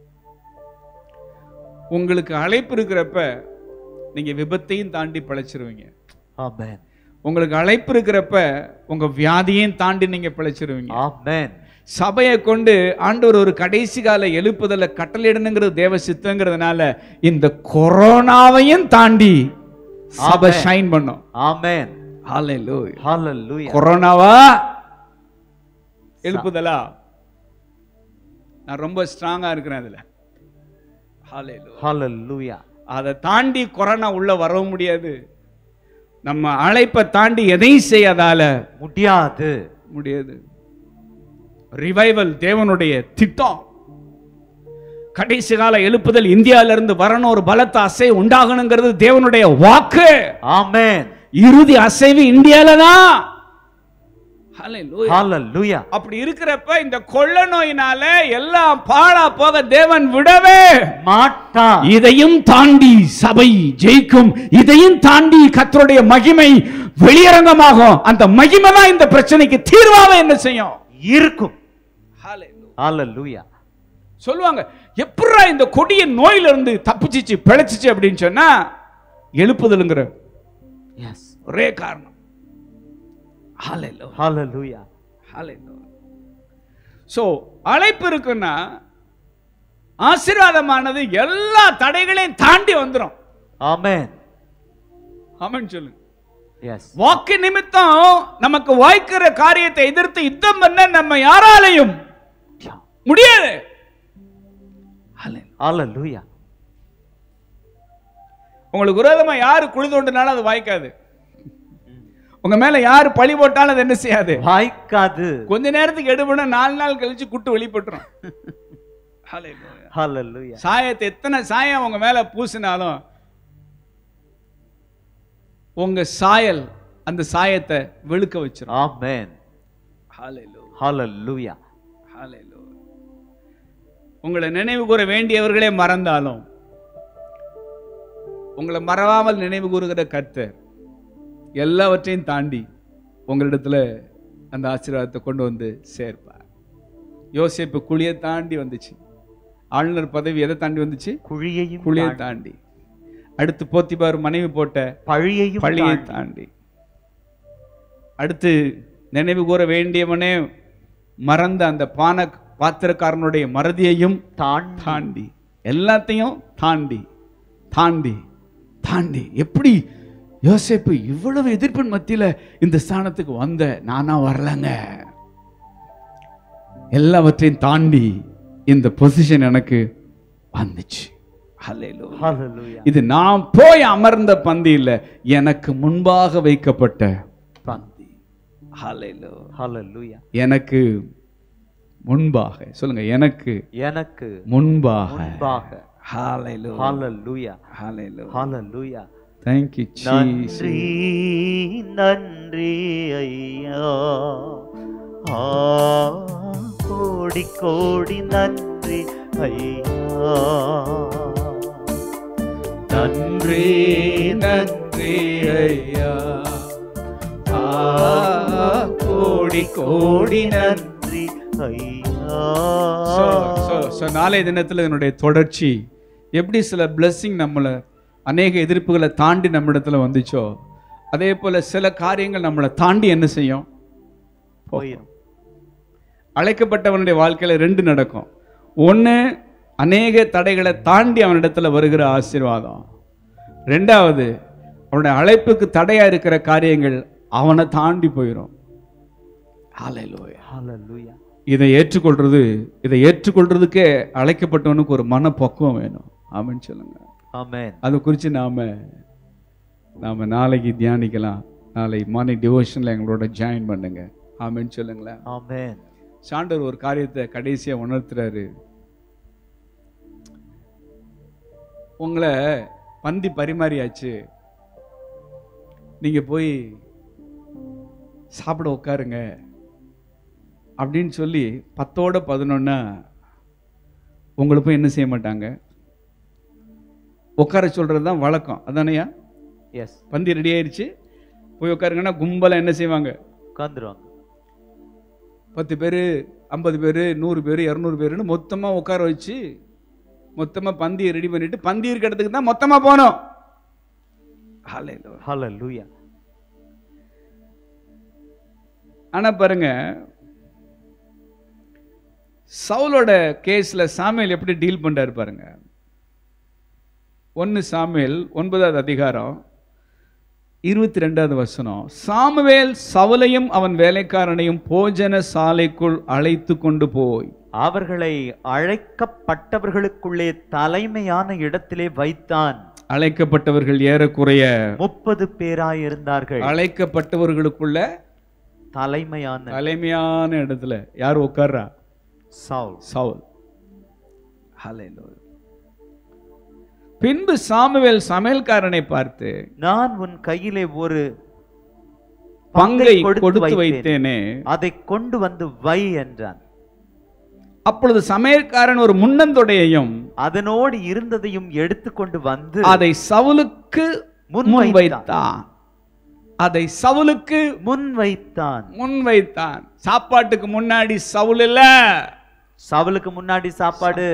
உங்களுக்கு அழைப்பு இருக்கிறப்ப நீங்க விபத்தையும் தாண்டி பிழைச்சிருவீங்க ஆமென் உங்களுக்கு அழைப்பு இருக்கிறப்ப உங்க வியாதியையும் தாண்டி நீங்க பிழைச்சிருவீங்க ஆமென் சபையை கொண்டு ஆண்டவர் ஒரு கடைசி கால எழுப்புதல கட்டளையிடணுங்கிறது தேவ சித்தங்கிறதுனால இந்த கொரோனாவையும் தாண்டி சபை Amen. ஷைன் பண்ணும் ஆமென் Hallelujah. ஹalleluya கொரோனாவா எழுப்புதலா நான் ரொம்ப ஸ்ட்ராங்கா இருக்கிறேன் அதுல Hallelujah. ஹalleluya அதை தாண்டி கொரோனா உள்ள வரவும் முடியாது நம்ம அழைப்பை தாண்டி எதையும் செய்யாதால முடியாது முடியாது ரிவைவல் தேவனுடைய திட்டம் கடைசி கால எழுப்புதல் இந்தியால இருந்து வரணும் ஒரு பலத்த அசை உண்டாகணுங்கிறது தேவனுடைய வாக்கு ஆமென் இறுதி அசைவு இந்தியால தான் Hallelujah. ஹalleluya அப்படி இருக்கிறப்ப இந்த கொள்ள நோயினால எல்லாம் பாழா போக தேவன் விடவே மாட்டா இதையும் தாண்டி சபை ஜெயிக்கும் இதையும் தாண்டி கர்த்தருடைய மகிமை வெளியரங்கமாகும் அந்த மகிமை தான் இந்த பிரச்சனைக்கு தீர்வாக என்ன செய்யும் இருக்கும் ஹalleluya சொல்லுவாங்க எப்படா இந்த கொடிய நோயில இருந்து தப்பிச்சிச்சு பிழைச்சிச்சு அப்படின்னு சொன்னா எழுப்புதலுங்கிற எஸ் ஒரே காரணம் Hallelujah. ஹalleluya சோ அழைப்பு இருக்குன்னா ஆசீர்வாதமானது எல்லா தடைகளையும் தாண்டி வந்துரும் ஆமென் ஆமென் சொல்லுங்க எஸ் வாக்கு நிமித்தம் நமக்கு வாய்க்கிற காரியத்தை எதிர்த்து யுத்தம் பண்ண நம்ம யாராலையும் முடியாது ஹalleluya உங்களுக்கு விரோதமா யாரு குழி தோண்டினாலும் அது வாய்க்காது உங்க மேல யாரு பழி போட்டாலும் அது என்ன செய்யாது வாய்க்காது கொஞ்ச நேரத்துக்கு எடுபட நாலு நாள் கழிச்சு குட்டு வெளிப்பட்டுரும் Hallelujah. ஹalleluya சாயத்தை எத்தனை சாயம் உங்க மேல பூசினாலும் உங்க சாயல் அந்த சாயத்தை வெளுக்க வச்சிரும் ஆமென் Hallelujah. ஹalleluya Hallelujah. உங்களை நினைவு கூற வேண்டியவர்களே மறந்தாலும் உங்களை மறவாமல் நினைவு கூறுகிற கர்த்தர் எல்லாவற்றையும் தாண்டி உங்களிடத்துல அந்த ஆசீர்வாதத்தை கொண்டு வந்து சேர்ப்பார் யோசேப்பு குழியை தாண்டி வந்துச்சு ஆளுநர் பதவி எதை தாண்டி வந்துச்சு குழியையும் குழியை தாண்டி, தாண்டி அடுத்து போத்திபார் மனைவி போட்ட பழியையும் பழியை தாண்டி. தாண்டி அடுத்து நினைவு கூற வேண்டியவனே மறந்த அந்த பான பாத்திரக்காரனுடைய மறதியையும் தாண்டி தாண்டி எல்லாத்தையும் தாண்டி தாண்டி தாண்டி எப்படி யோசேப்பு இவ்வளவு எதிர்ப்பின் மத்தியில இந்த ஸ்தானத்துக்கு வந்த நானா வரலங்க எல்லாவற்றையும் தாண்டி இந்த பொசிஷன் எனக்கு வந்துச்சு Hallelujah. ஹalleluya இது நான் போய் அமர்ந்த பந்தி இல்ல எனக்கு முன்பாக வைக்கப்பட்ட பந்தி ஹalleluya ஹalleluya எனக்கு முன்பாக சொல்லுங்க எனக்கு எனக்கு முன்பாக முன்பாக ஹalleluya ஹalleluya ஹalleluya ஹalleluya thank you jesus நன்றி நன்றி ஐயா ஆ, கோடி கோடி நன்றி ஐயா நன்றி நன்றி ஐயா ஆ, கோடி கோடி நன்றி நன்றி ஐயா ஸோ ஸோ ஸோ நாளைய தினத்தில் இதனுடைய தொடர்ச்சி எப்படி சில பிளெஸ்ஸிங் நம்மளை அநேக எதிர்ப்புகளை தாண்டி நம்மிடத்துல வந்துச்சோ அதே போல சில காரியங்கள் நம்மளை தாண்டி என்ன செய்யும் போயிரும் அழைக்கப்பட்டவனுடைய வாழ்க்கையில ரெண்டு நடக்கும் ஒன்று அநேக தடைகளை தாண்டி அவனிடத்துல வருகிற ஆசீர்வாதம் ரெண்டாவது அவனுடைய அழைப்புக்கு தடையா இருக்கிற காரியங்கள் அவனை தாண்டி போயிடும் ஹalleluya ஹalleluya இதை ஏற்றுக்கொள்றது இதை ஏற்றுக்கொள்றதுக்கே அழைக்கப்பட்டவனுக்கு ஒரு மன பக்குவம் வேணும் ஆமென்னு சொல்லுங்க ஆமென் அதை குறித்து நாம நாம நாளைக்கு தியானிக்கலாம் நாளை மார்னிங் டிவோஷனில் எங்களோட ஜாயின் பண்ணுங்க ஆமென்னு சொல்லுங்களேன் ஆமென் சாண்டவர் ஒரு காரியத்தை கடைசியா உணர்த்துறாரு உங்களை பந்தி பரிமாறியாச்சு நீங்க போய் சாப்பிட உட்காருங்க அப்படின்னு சொல்லி பத்தோட பதினொன்னா உங்களை போய் என்ன செய்ய மாட்டாங்க உட்கார சொல்றது தான் வழக்கம் அதானையா எஸ் பந்தி ரெடி ஆயிடுச்சு போய் உட்காருங்கன்னா கும்பலா என்ன செய்வாங்க உட்காந்துருவாங்க பத்து பேர் ஐம்பது பேர் நூறு பேர் இரநூறு பேருன்னு மொத்தமாக உட்கார வச்சு மொத்தமாக பந்தியை ரெடி பண்ணிட்டு பந்தி இருக்கிற இடத்துக்கு தான் மொத்தமாக போனோம் Hallelujah. ஹalleluya ஆனா பாருங்க சவுலோட கேஸ்ல சாமுவேல் எப்படி டீல் பண்றாரு பாருங்க ஒன்னு சாமுவேல் ஒன்பதாவது அதிகாரம் இருபத்தி ரெண்டாவது வசனம் சாமுவேல் சவுலையும் அவன் வேலைக்காரனையும் போஜன சாலைக்குள் அழைத்து கொண்டு போய் அவர்களை அழைக்கப்பட்டவர்களுக்குள்ளே தலைமையான இடத்திலே வைத்தான் அழைக்கப்பட்டவர்கள் ஏறக்குறைய முப்பது பேராயிருந்தார்கள் அழைக்கப்பட்டவர்களுக்குள்ள தலைமையான தலைமையான இடத்துல யார் உட்கார்றா சவுல் சவுல் பின்பு சாமுவேல் சமையல்காரனை பார்த்து நான் உன் கையிலே ஒரு பங்கை கொடுத்து வைத்தேனே அதை கொண்டு வந்து வை என்றான் அப்பொழுது சமையல்காரன் ஒரு முன்னந்தொடையையும் அதனோடு இருந்ததையும் எடுத்துக்கொண்டு வந்து அதை சவுலுக்கு முன் முன் வைத்தான். வைத்தான் அதை சவுலுக்கு முன் வைத்தான் முன் வைத்தான் சாப்பாட்டுக்கு முன்னாடி சவுல் இல்ல சவுலுக்கு முன்னாடி சாப்பாடு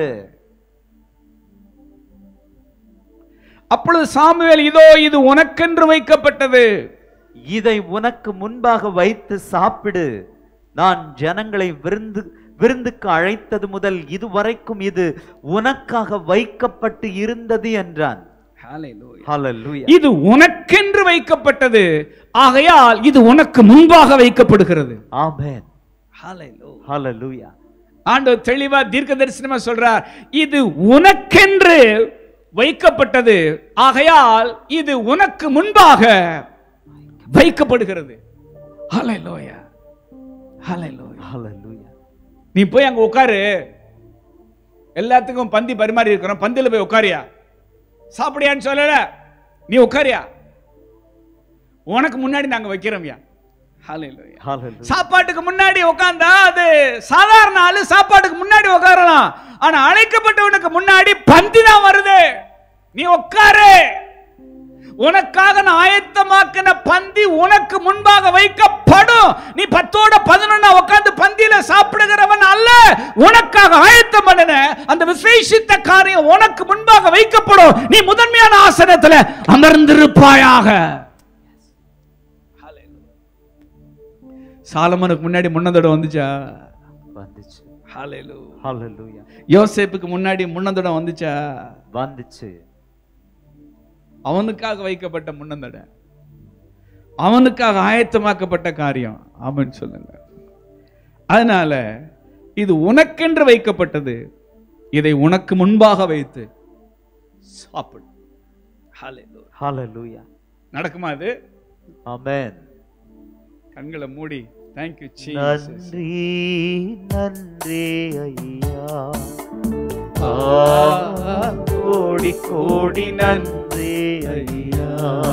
அப்பொழுது சாமுவேல் இதோ இது உனக்கென்று வைக்கப்பட்டது இதை உனக்கு முன்பாக வைத்து சாப்பிடு நான் ஜனங்களை விருந்து விருந்துக்கு அழைத்தது முதல் இதுவரைக்கும் இது உனக்காக வைக்கப்பட்டு இருந்தது என்றான் ஹalleluya இது உனக்கென்று வைக்கப்பட்டது ஆகையால் இது உனக்கு முன்பாக வைக்கப்படுகிறது ஆமென் ஹalleluya ஆண்டவர் தெளிவா தீர்க்க தரிசனமா சொல்றார் இது உனக்கென்று வைக்கப்பட்டது ஆகையால் இது உனக்கு முன்பாக வைக்கப்படுகிறது ஹalleluya ஹalleluya ஹalleluya நீ போய் அங்க உட்காரு எல்லாத்துக்கும் பந்தி பரிமாறி இருக்கிறோம் பந்தில போய் உட்காரியா சாப்பிடியான்னு சொல்லல நீ உட்காரியா உனக்கு முன்னாடி நாங்க வைக்கிறோம்யா ஹalleluya ஹalleluya சாப்பாட்டுக்கு முன்னாடி உட்கார்ந்தா அது சாதாரண ஆளு சாப்பாட்டுக்கு முன்னாடி உட்காரலாம் ஆனா அழைக்கப்பட்டவனுக்கு முன்னாடி பந்தி தான் வருது நீ உட்காரு உனக்காக நான் ஆயத்தமாக்கின பந்தி உனக்கு முன்பாக வைக்கப்படும் நீ பத்தோட பதினொன்னா உட்கார்ந்து பந்தியில சாப்பிடுகிறவன் அல்ல உனக்காக ஆயத்தம் பண்ணின அந்த விசேஷித்த காரியம் உனக்கு முன்பாக வைக்கப்படும் நீ முதன்மையான ஆசனத்துல அமர்ந்திருப்பாயாக சாலமனுக்கு முன்னாடி முன்னதோட வந்துச்சா வந்துச்சு ஹalleluya ஹalleluya யோசேப்புக்கு முன்னாடி முன்னதோட வந்துச்சா வந்துச்சு அவனுக்காக வைக்கப்பட்ட முன்னந்தடை அவனுக்காக ஆயத்தமாக்கப்பட்ட காரியம் ஆமென்னு சொல்லுங்க அதனால இது உனக்கென்று வைக்கப்பட்டது இதை உனக்கு முன்பாக வைத்து சாப்பிடு Hallelujah. ஹalleluya நடக்குமா அது ஆமென் கண்களை மூடி தேங்க்யூ சீ நன்றி நன்றி ஐயா ஆ, கோடி கோடி நன்றி ஐயா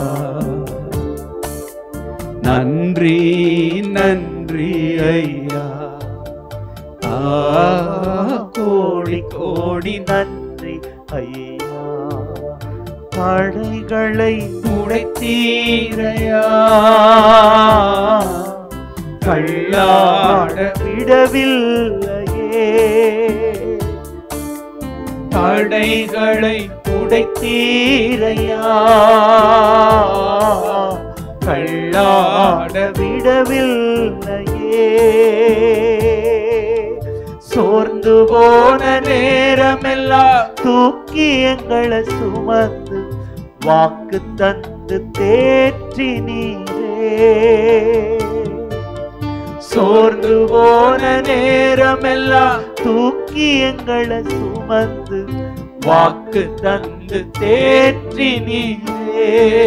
நன்றி நன்றி ஐயா ஆ, கோடி கோடி நன்றி ஐயா தடைகளை உடைத்தீரையா கள்ளாட விடவில்லையே தடைகளை உடைத்தீரையா கள்ளாட விடவில்லையே சோர்ந்து போன நேரமெல்லாம் தூக்கி எங்களை சுமந்து வாக்கு தந்து தேற்றி நீரே சோர்ந்து போன நேரமெல்லாம் தூக்கி எங்களை சுமந்து வாக்கு தந்து தேற்றி நீரே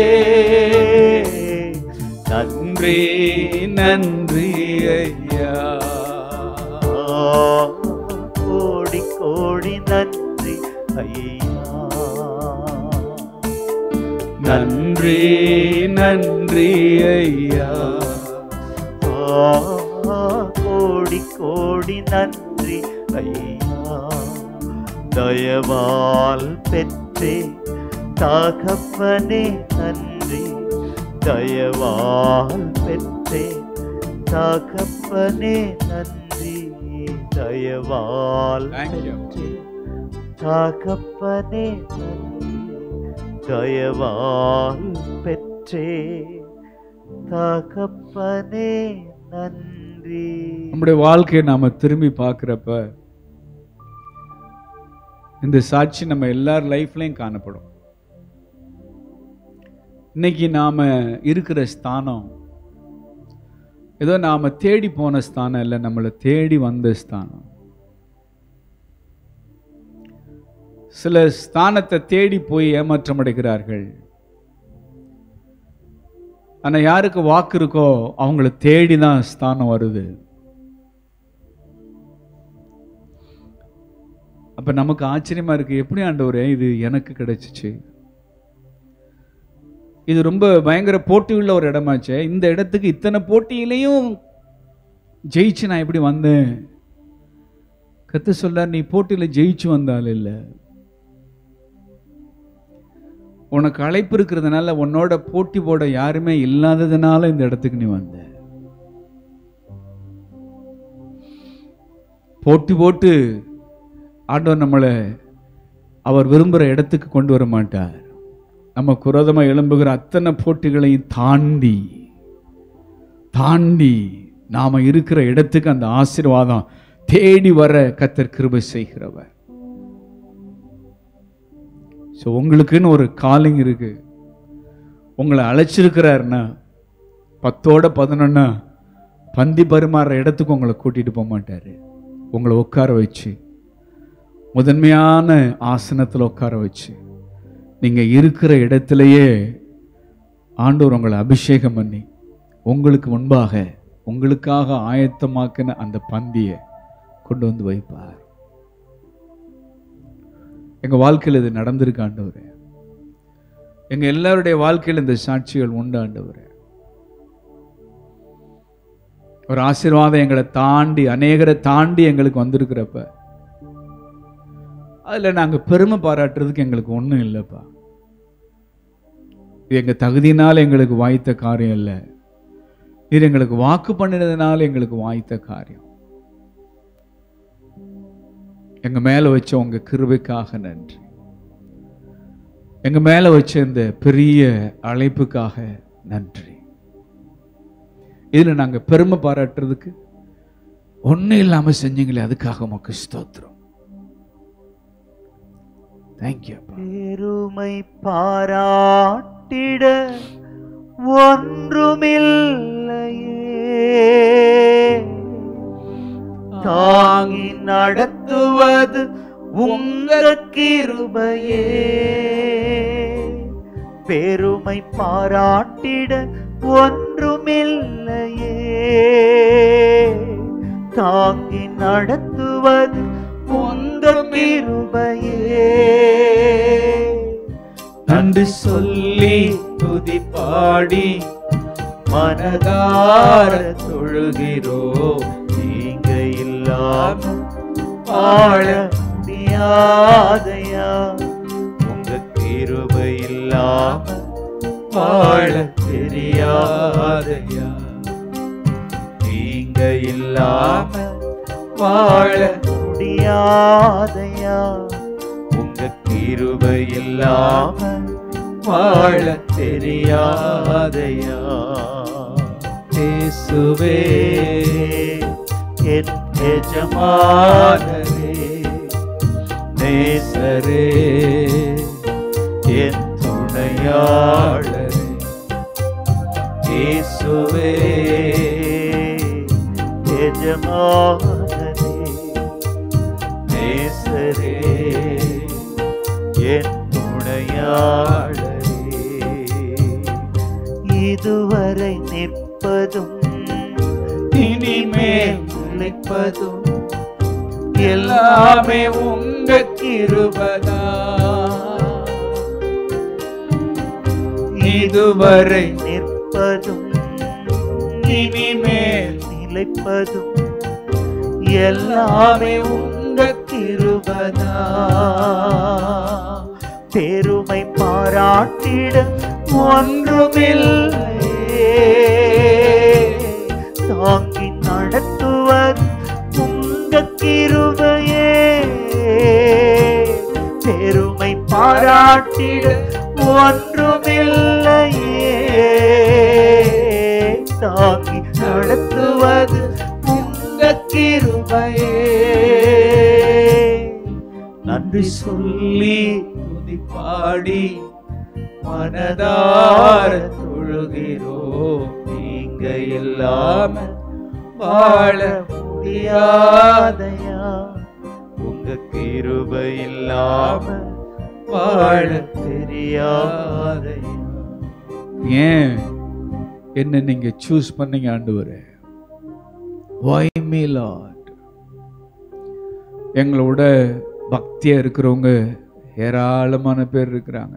நன்றி நன்றி ஐயா கோடி கோடி நன்றி ஐயா நன்றி நன்றி ஐயா ஆ, கோடி கோடி நன்றி ஐயா தயவால் பெற்றே தகப்பனே நன்றி தயவால் பெற்றே தகப்பனே நன்றி தயவால் Thank you. பெற்றே தகப்பனே நன்றி தயவால் பெற்றே தகப்பனே நன்றி நம்முடைய வாழ்க்கையை நாம திரும்பி பார்க்கிறப்ப இந்த சாட்சி நம்ம எல்லார் லைஃப்லயும் காணப்படும் இன்னைக்கு நாம இருக்கிற ஸ்தானம் ஏதோ நாம தேடி போன ஸ்தானம் இல்லை நம்மளை தேடி வந்த ஸ்தானம் சில ஸ்தானத்தை தேடி போய் ஏமாற்றம் அடைகிறார்கள் ஆனா யாருக்கு வாக்கு இருக்கோ அவங்கள தேடி தான் ஸ்தானம் வருது அப்ப நமக்கு ஆச்சரியமா இருக்கு எப்படி ஆண்டவரே இது எனக்கு கிடைச்சிச்சு இது ரொம்ப பயங்கர போட்டி உள்ள ஒரு இடமாச்சே இந்த இடத்துக்கு இத்தனை போட்டியிலையும் ஜெயிச்சு நான் எப்படி வந்தேன் கத்து சொல்றார் நீ போட்டியில ஜெயிச்சு வந்தால் இல்லை உனக்கு அழைப்பு இருக்கிறதுனால உன்னோட போட்டி போட யாருமே இல்லாததுனால இந்த இடத்துக்கு நீ வந்த போட்டி போட்டு ஆண்டவர் நம்மளை அவர் விரும்புகிற இடத்துக்கு கொண்டு வர மாட்டார் நம்ம குரோதமாக எழும்புகிற அத்தனை போட்டிகளையும் தாண்டி தாண்டி நாம இருக்கிற இடத்துக்கு அந்த ஆசீர்வாதம் தேடி வர கத்தர் கிருபை செய்கிறவர் ஸோ உங்களுக்குன்னு ஒரு காலிங் இருக்கு உங்களை அழைச்சிருக்கிறாருன்னா பத்தோட பதினொன்னா பந்தி பரிமாறுற இடத்துக்கு உங்களை கூட்டிட்டு போக மாட்டாரு உங்களை உட்கார வச்சு முதன்மையான ஆசனத்தில் உட்கார வச்சு நீங்க இருக்கிற இடத்திலேயே ஆண்டவர் உங்களை அபிஷேகம் பண்ணி உங்களுக்கு முன்பாக உங்களுக்காக ஆயத்தமாக்கின அந்த பந்தியை கொண்டு வந்து வைப்பார் எங்க வாழ்க்கையில் இது நடந்திருக்கு ஆண்டவரே எங்க எல்லாருடைய வாழ்க்கையில் இந்த சாட்சிகள் உண்டு ஆண்டவரே ஒரு ஆசீர்வாதம் எங்களை தாண்டி அநேகரை தாண்டி எங்களுக்கு வந்திருக்கிறப்ப அதுல நாங்க பெருமை பாராட்டுறதுக்கு எங்களுக்கு ஒண்ணும் இல்லைப்பா இது எங்க தகுதியினால் எங்களுக்கு வாய்த்த காரியம் இல்லை இது எங்களுக்கு வாக்கு பண்ணினதுனால எங்களுக்கு வாய்த்த காரியம் எங்க மேல வச்ச உங்க கிருபைக்காக நன்றி எங்க மேல வச்ச இந்த பெரிய அழைப்புக்காக நன்றி இதுல நாங்க பெருமை பாராட்டுறதுக்கு ஒண்ணும் இல்லாம செஞ்சீங்களே அதுக்காக உமக்கு ஸ்தோத்திரம் தேங்க்யூ பெருமை பாராட்டிட ஒன்றுமில்லையே தாங்கி நடத்துவது உங்க கிருபையே பெருமை பாராட்டிட ஒன்றுமில்லையே தாங்கி நடத்துவது உந்த கிருபையே நன்றி சொல்லி துதி பாடி மனதார தொழுகிறோ நீங்க இல்லாம வாழ முடியாதையா உங்க கிருபை இல்லாம வாழ தெரியாதையா நீங்க இல்லாம வாழ முடியாதையா உங்க கிருபை இல்லாம வாழ தெரியாதையா இயேசுவே என் எஜமானரே நேசரே என் துணையாளரே இயேசுவே எஜமானரே நேசரே என் துணையாளரே இதுவரை நிற்பதும் இனிமேல் நிற்பதும் எல்லாமே உங்க கிருபதா இதுவரை நிற்பதும் இனிமேல் நிலைப்பதும் எல்லாமே உங்க கிருபதா பெருமை பாராட்டிட ஒன்றுமில்லையே தாங்கி நடத்துவது உங்க கிருபையே பெருமை பாராட்டிட ஒன்றுமில்லையே தாங்கி நடத்துவது உங்க கிருபையே நன்றி சொல்லி துதி பாடி மனதார தொழுகிறோ நீங்க இல்லாம வாழ முடியாதையா உங்க கிருபை இல்லாம வாழ தெரியாதையா ஏன் என்ன நீங்க சூஸ் பண்ணீங்க ஆண்டவரே why me lord எங்களோட பக்தியா இருக்கிறவங்க ஏராளமான பேர் இருக்கிறாங்க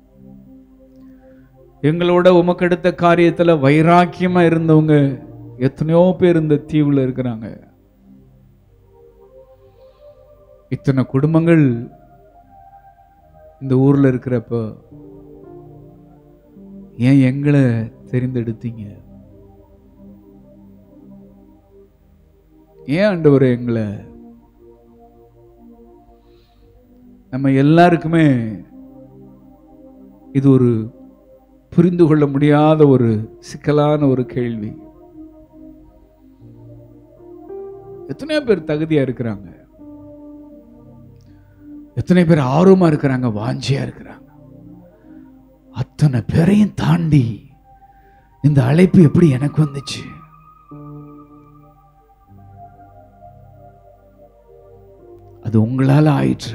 எங்களோட உமக்கெடுத்த காரியத்துல வைராக்கியமா இருந்தவங்க எத்தனையோ பேர் இந்த தீவுல இருக்கிறாங்க இத்தனை குடும்பங்கள் இந்த ஊர்ல இருக்கிறப்ப ஏன் எங்களை தெரிந்தெடுத்தீங்க ஏன் ஆண்டவரே எங்களை நம்ம எல்லாருக்குமே இது ஒரு புரிந்து கொள்ள முடியாத ஒரு சிக்கலான ஒரு கேள்வி எத்தனையோ பேர் தகுதியா இருக்கிறாங்க எத்தனை பேர் ஆர்வமா இருக்கிறாங்க வாஞ்சியா இருக்கிறாங்க அத்தனை பேரையும் தாண்டி இந்த அழைப்பு எப்படி எனக்கு வந்துச்சு அது உங்களால ஆயிற்று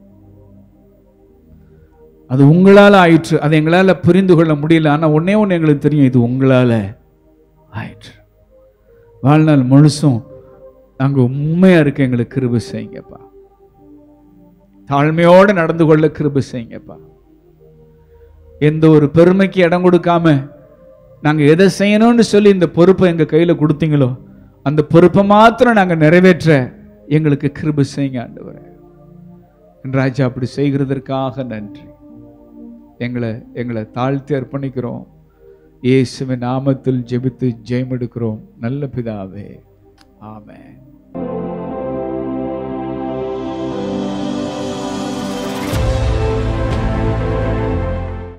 அது உங்களால ஆயிற்று அதை எங்களால புரிந்து கொள்ள முடியல ஆனா ஒன்னே ஒண்ணு எங்களுக்கு தெரியும் இது உங்களால ஆயிற்று வாழ்நாள் முழுசும் நாங்க உண்மையா இருக்க எங்களுக்கு கிருபை செய்யுங்கப்பா தாழ்மையோடு நடந்து கொள்ள கிருபை செய்யுங்கப்பா எந்த ஒரு பெருமைக்கு இடம் கொடுக்காம நாங்க எதை செய்யணும்னு சொல்லி இந்த பொறுப்பை எங்க கையில கொடுத்தீங்களோ அந்த பொறுப்பை மாத்திரம் நாங்க நிறைவேற்ற எங்களுக்கு கிருபை செய்யுங்க ஆண்டவரே ராஜா அப்படி செய்கிறதற்காக நன்றி எங்களை எங்களை தாழ்த்தி அர்ப்பணிக்கிறோம் இயேசுவின் நாமத்தில் ஜெபித்து ஜெயம் எடுக்கிறோம் நல்ல பிதாவே ஆமென்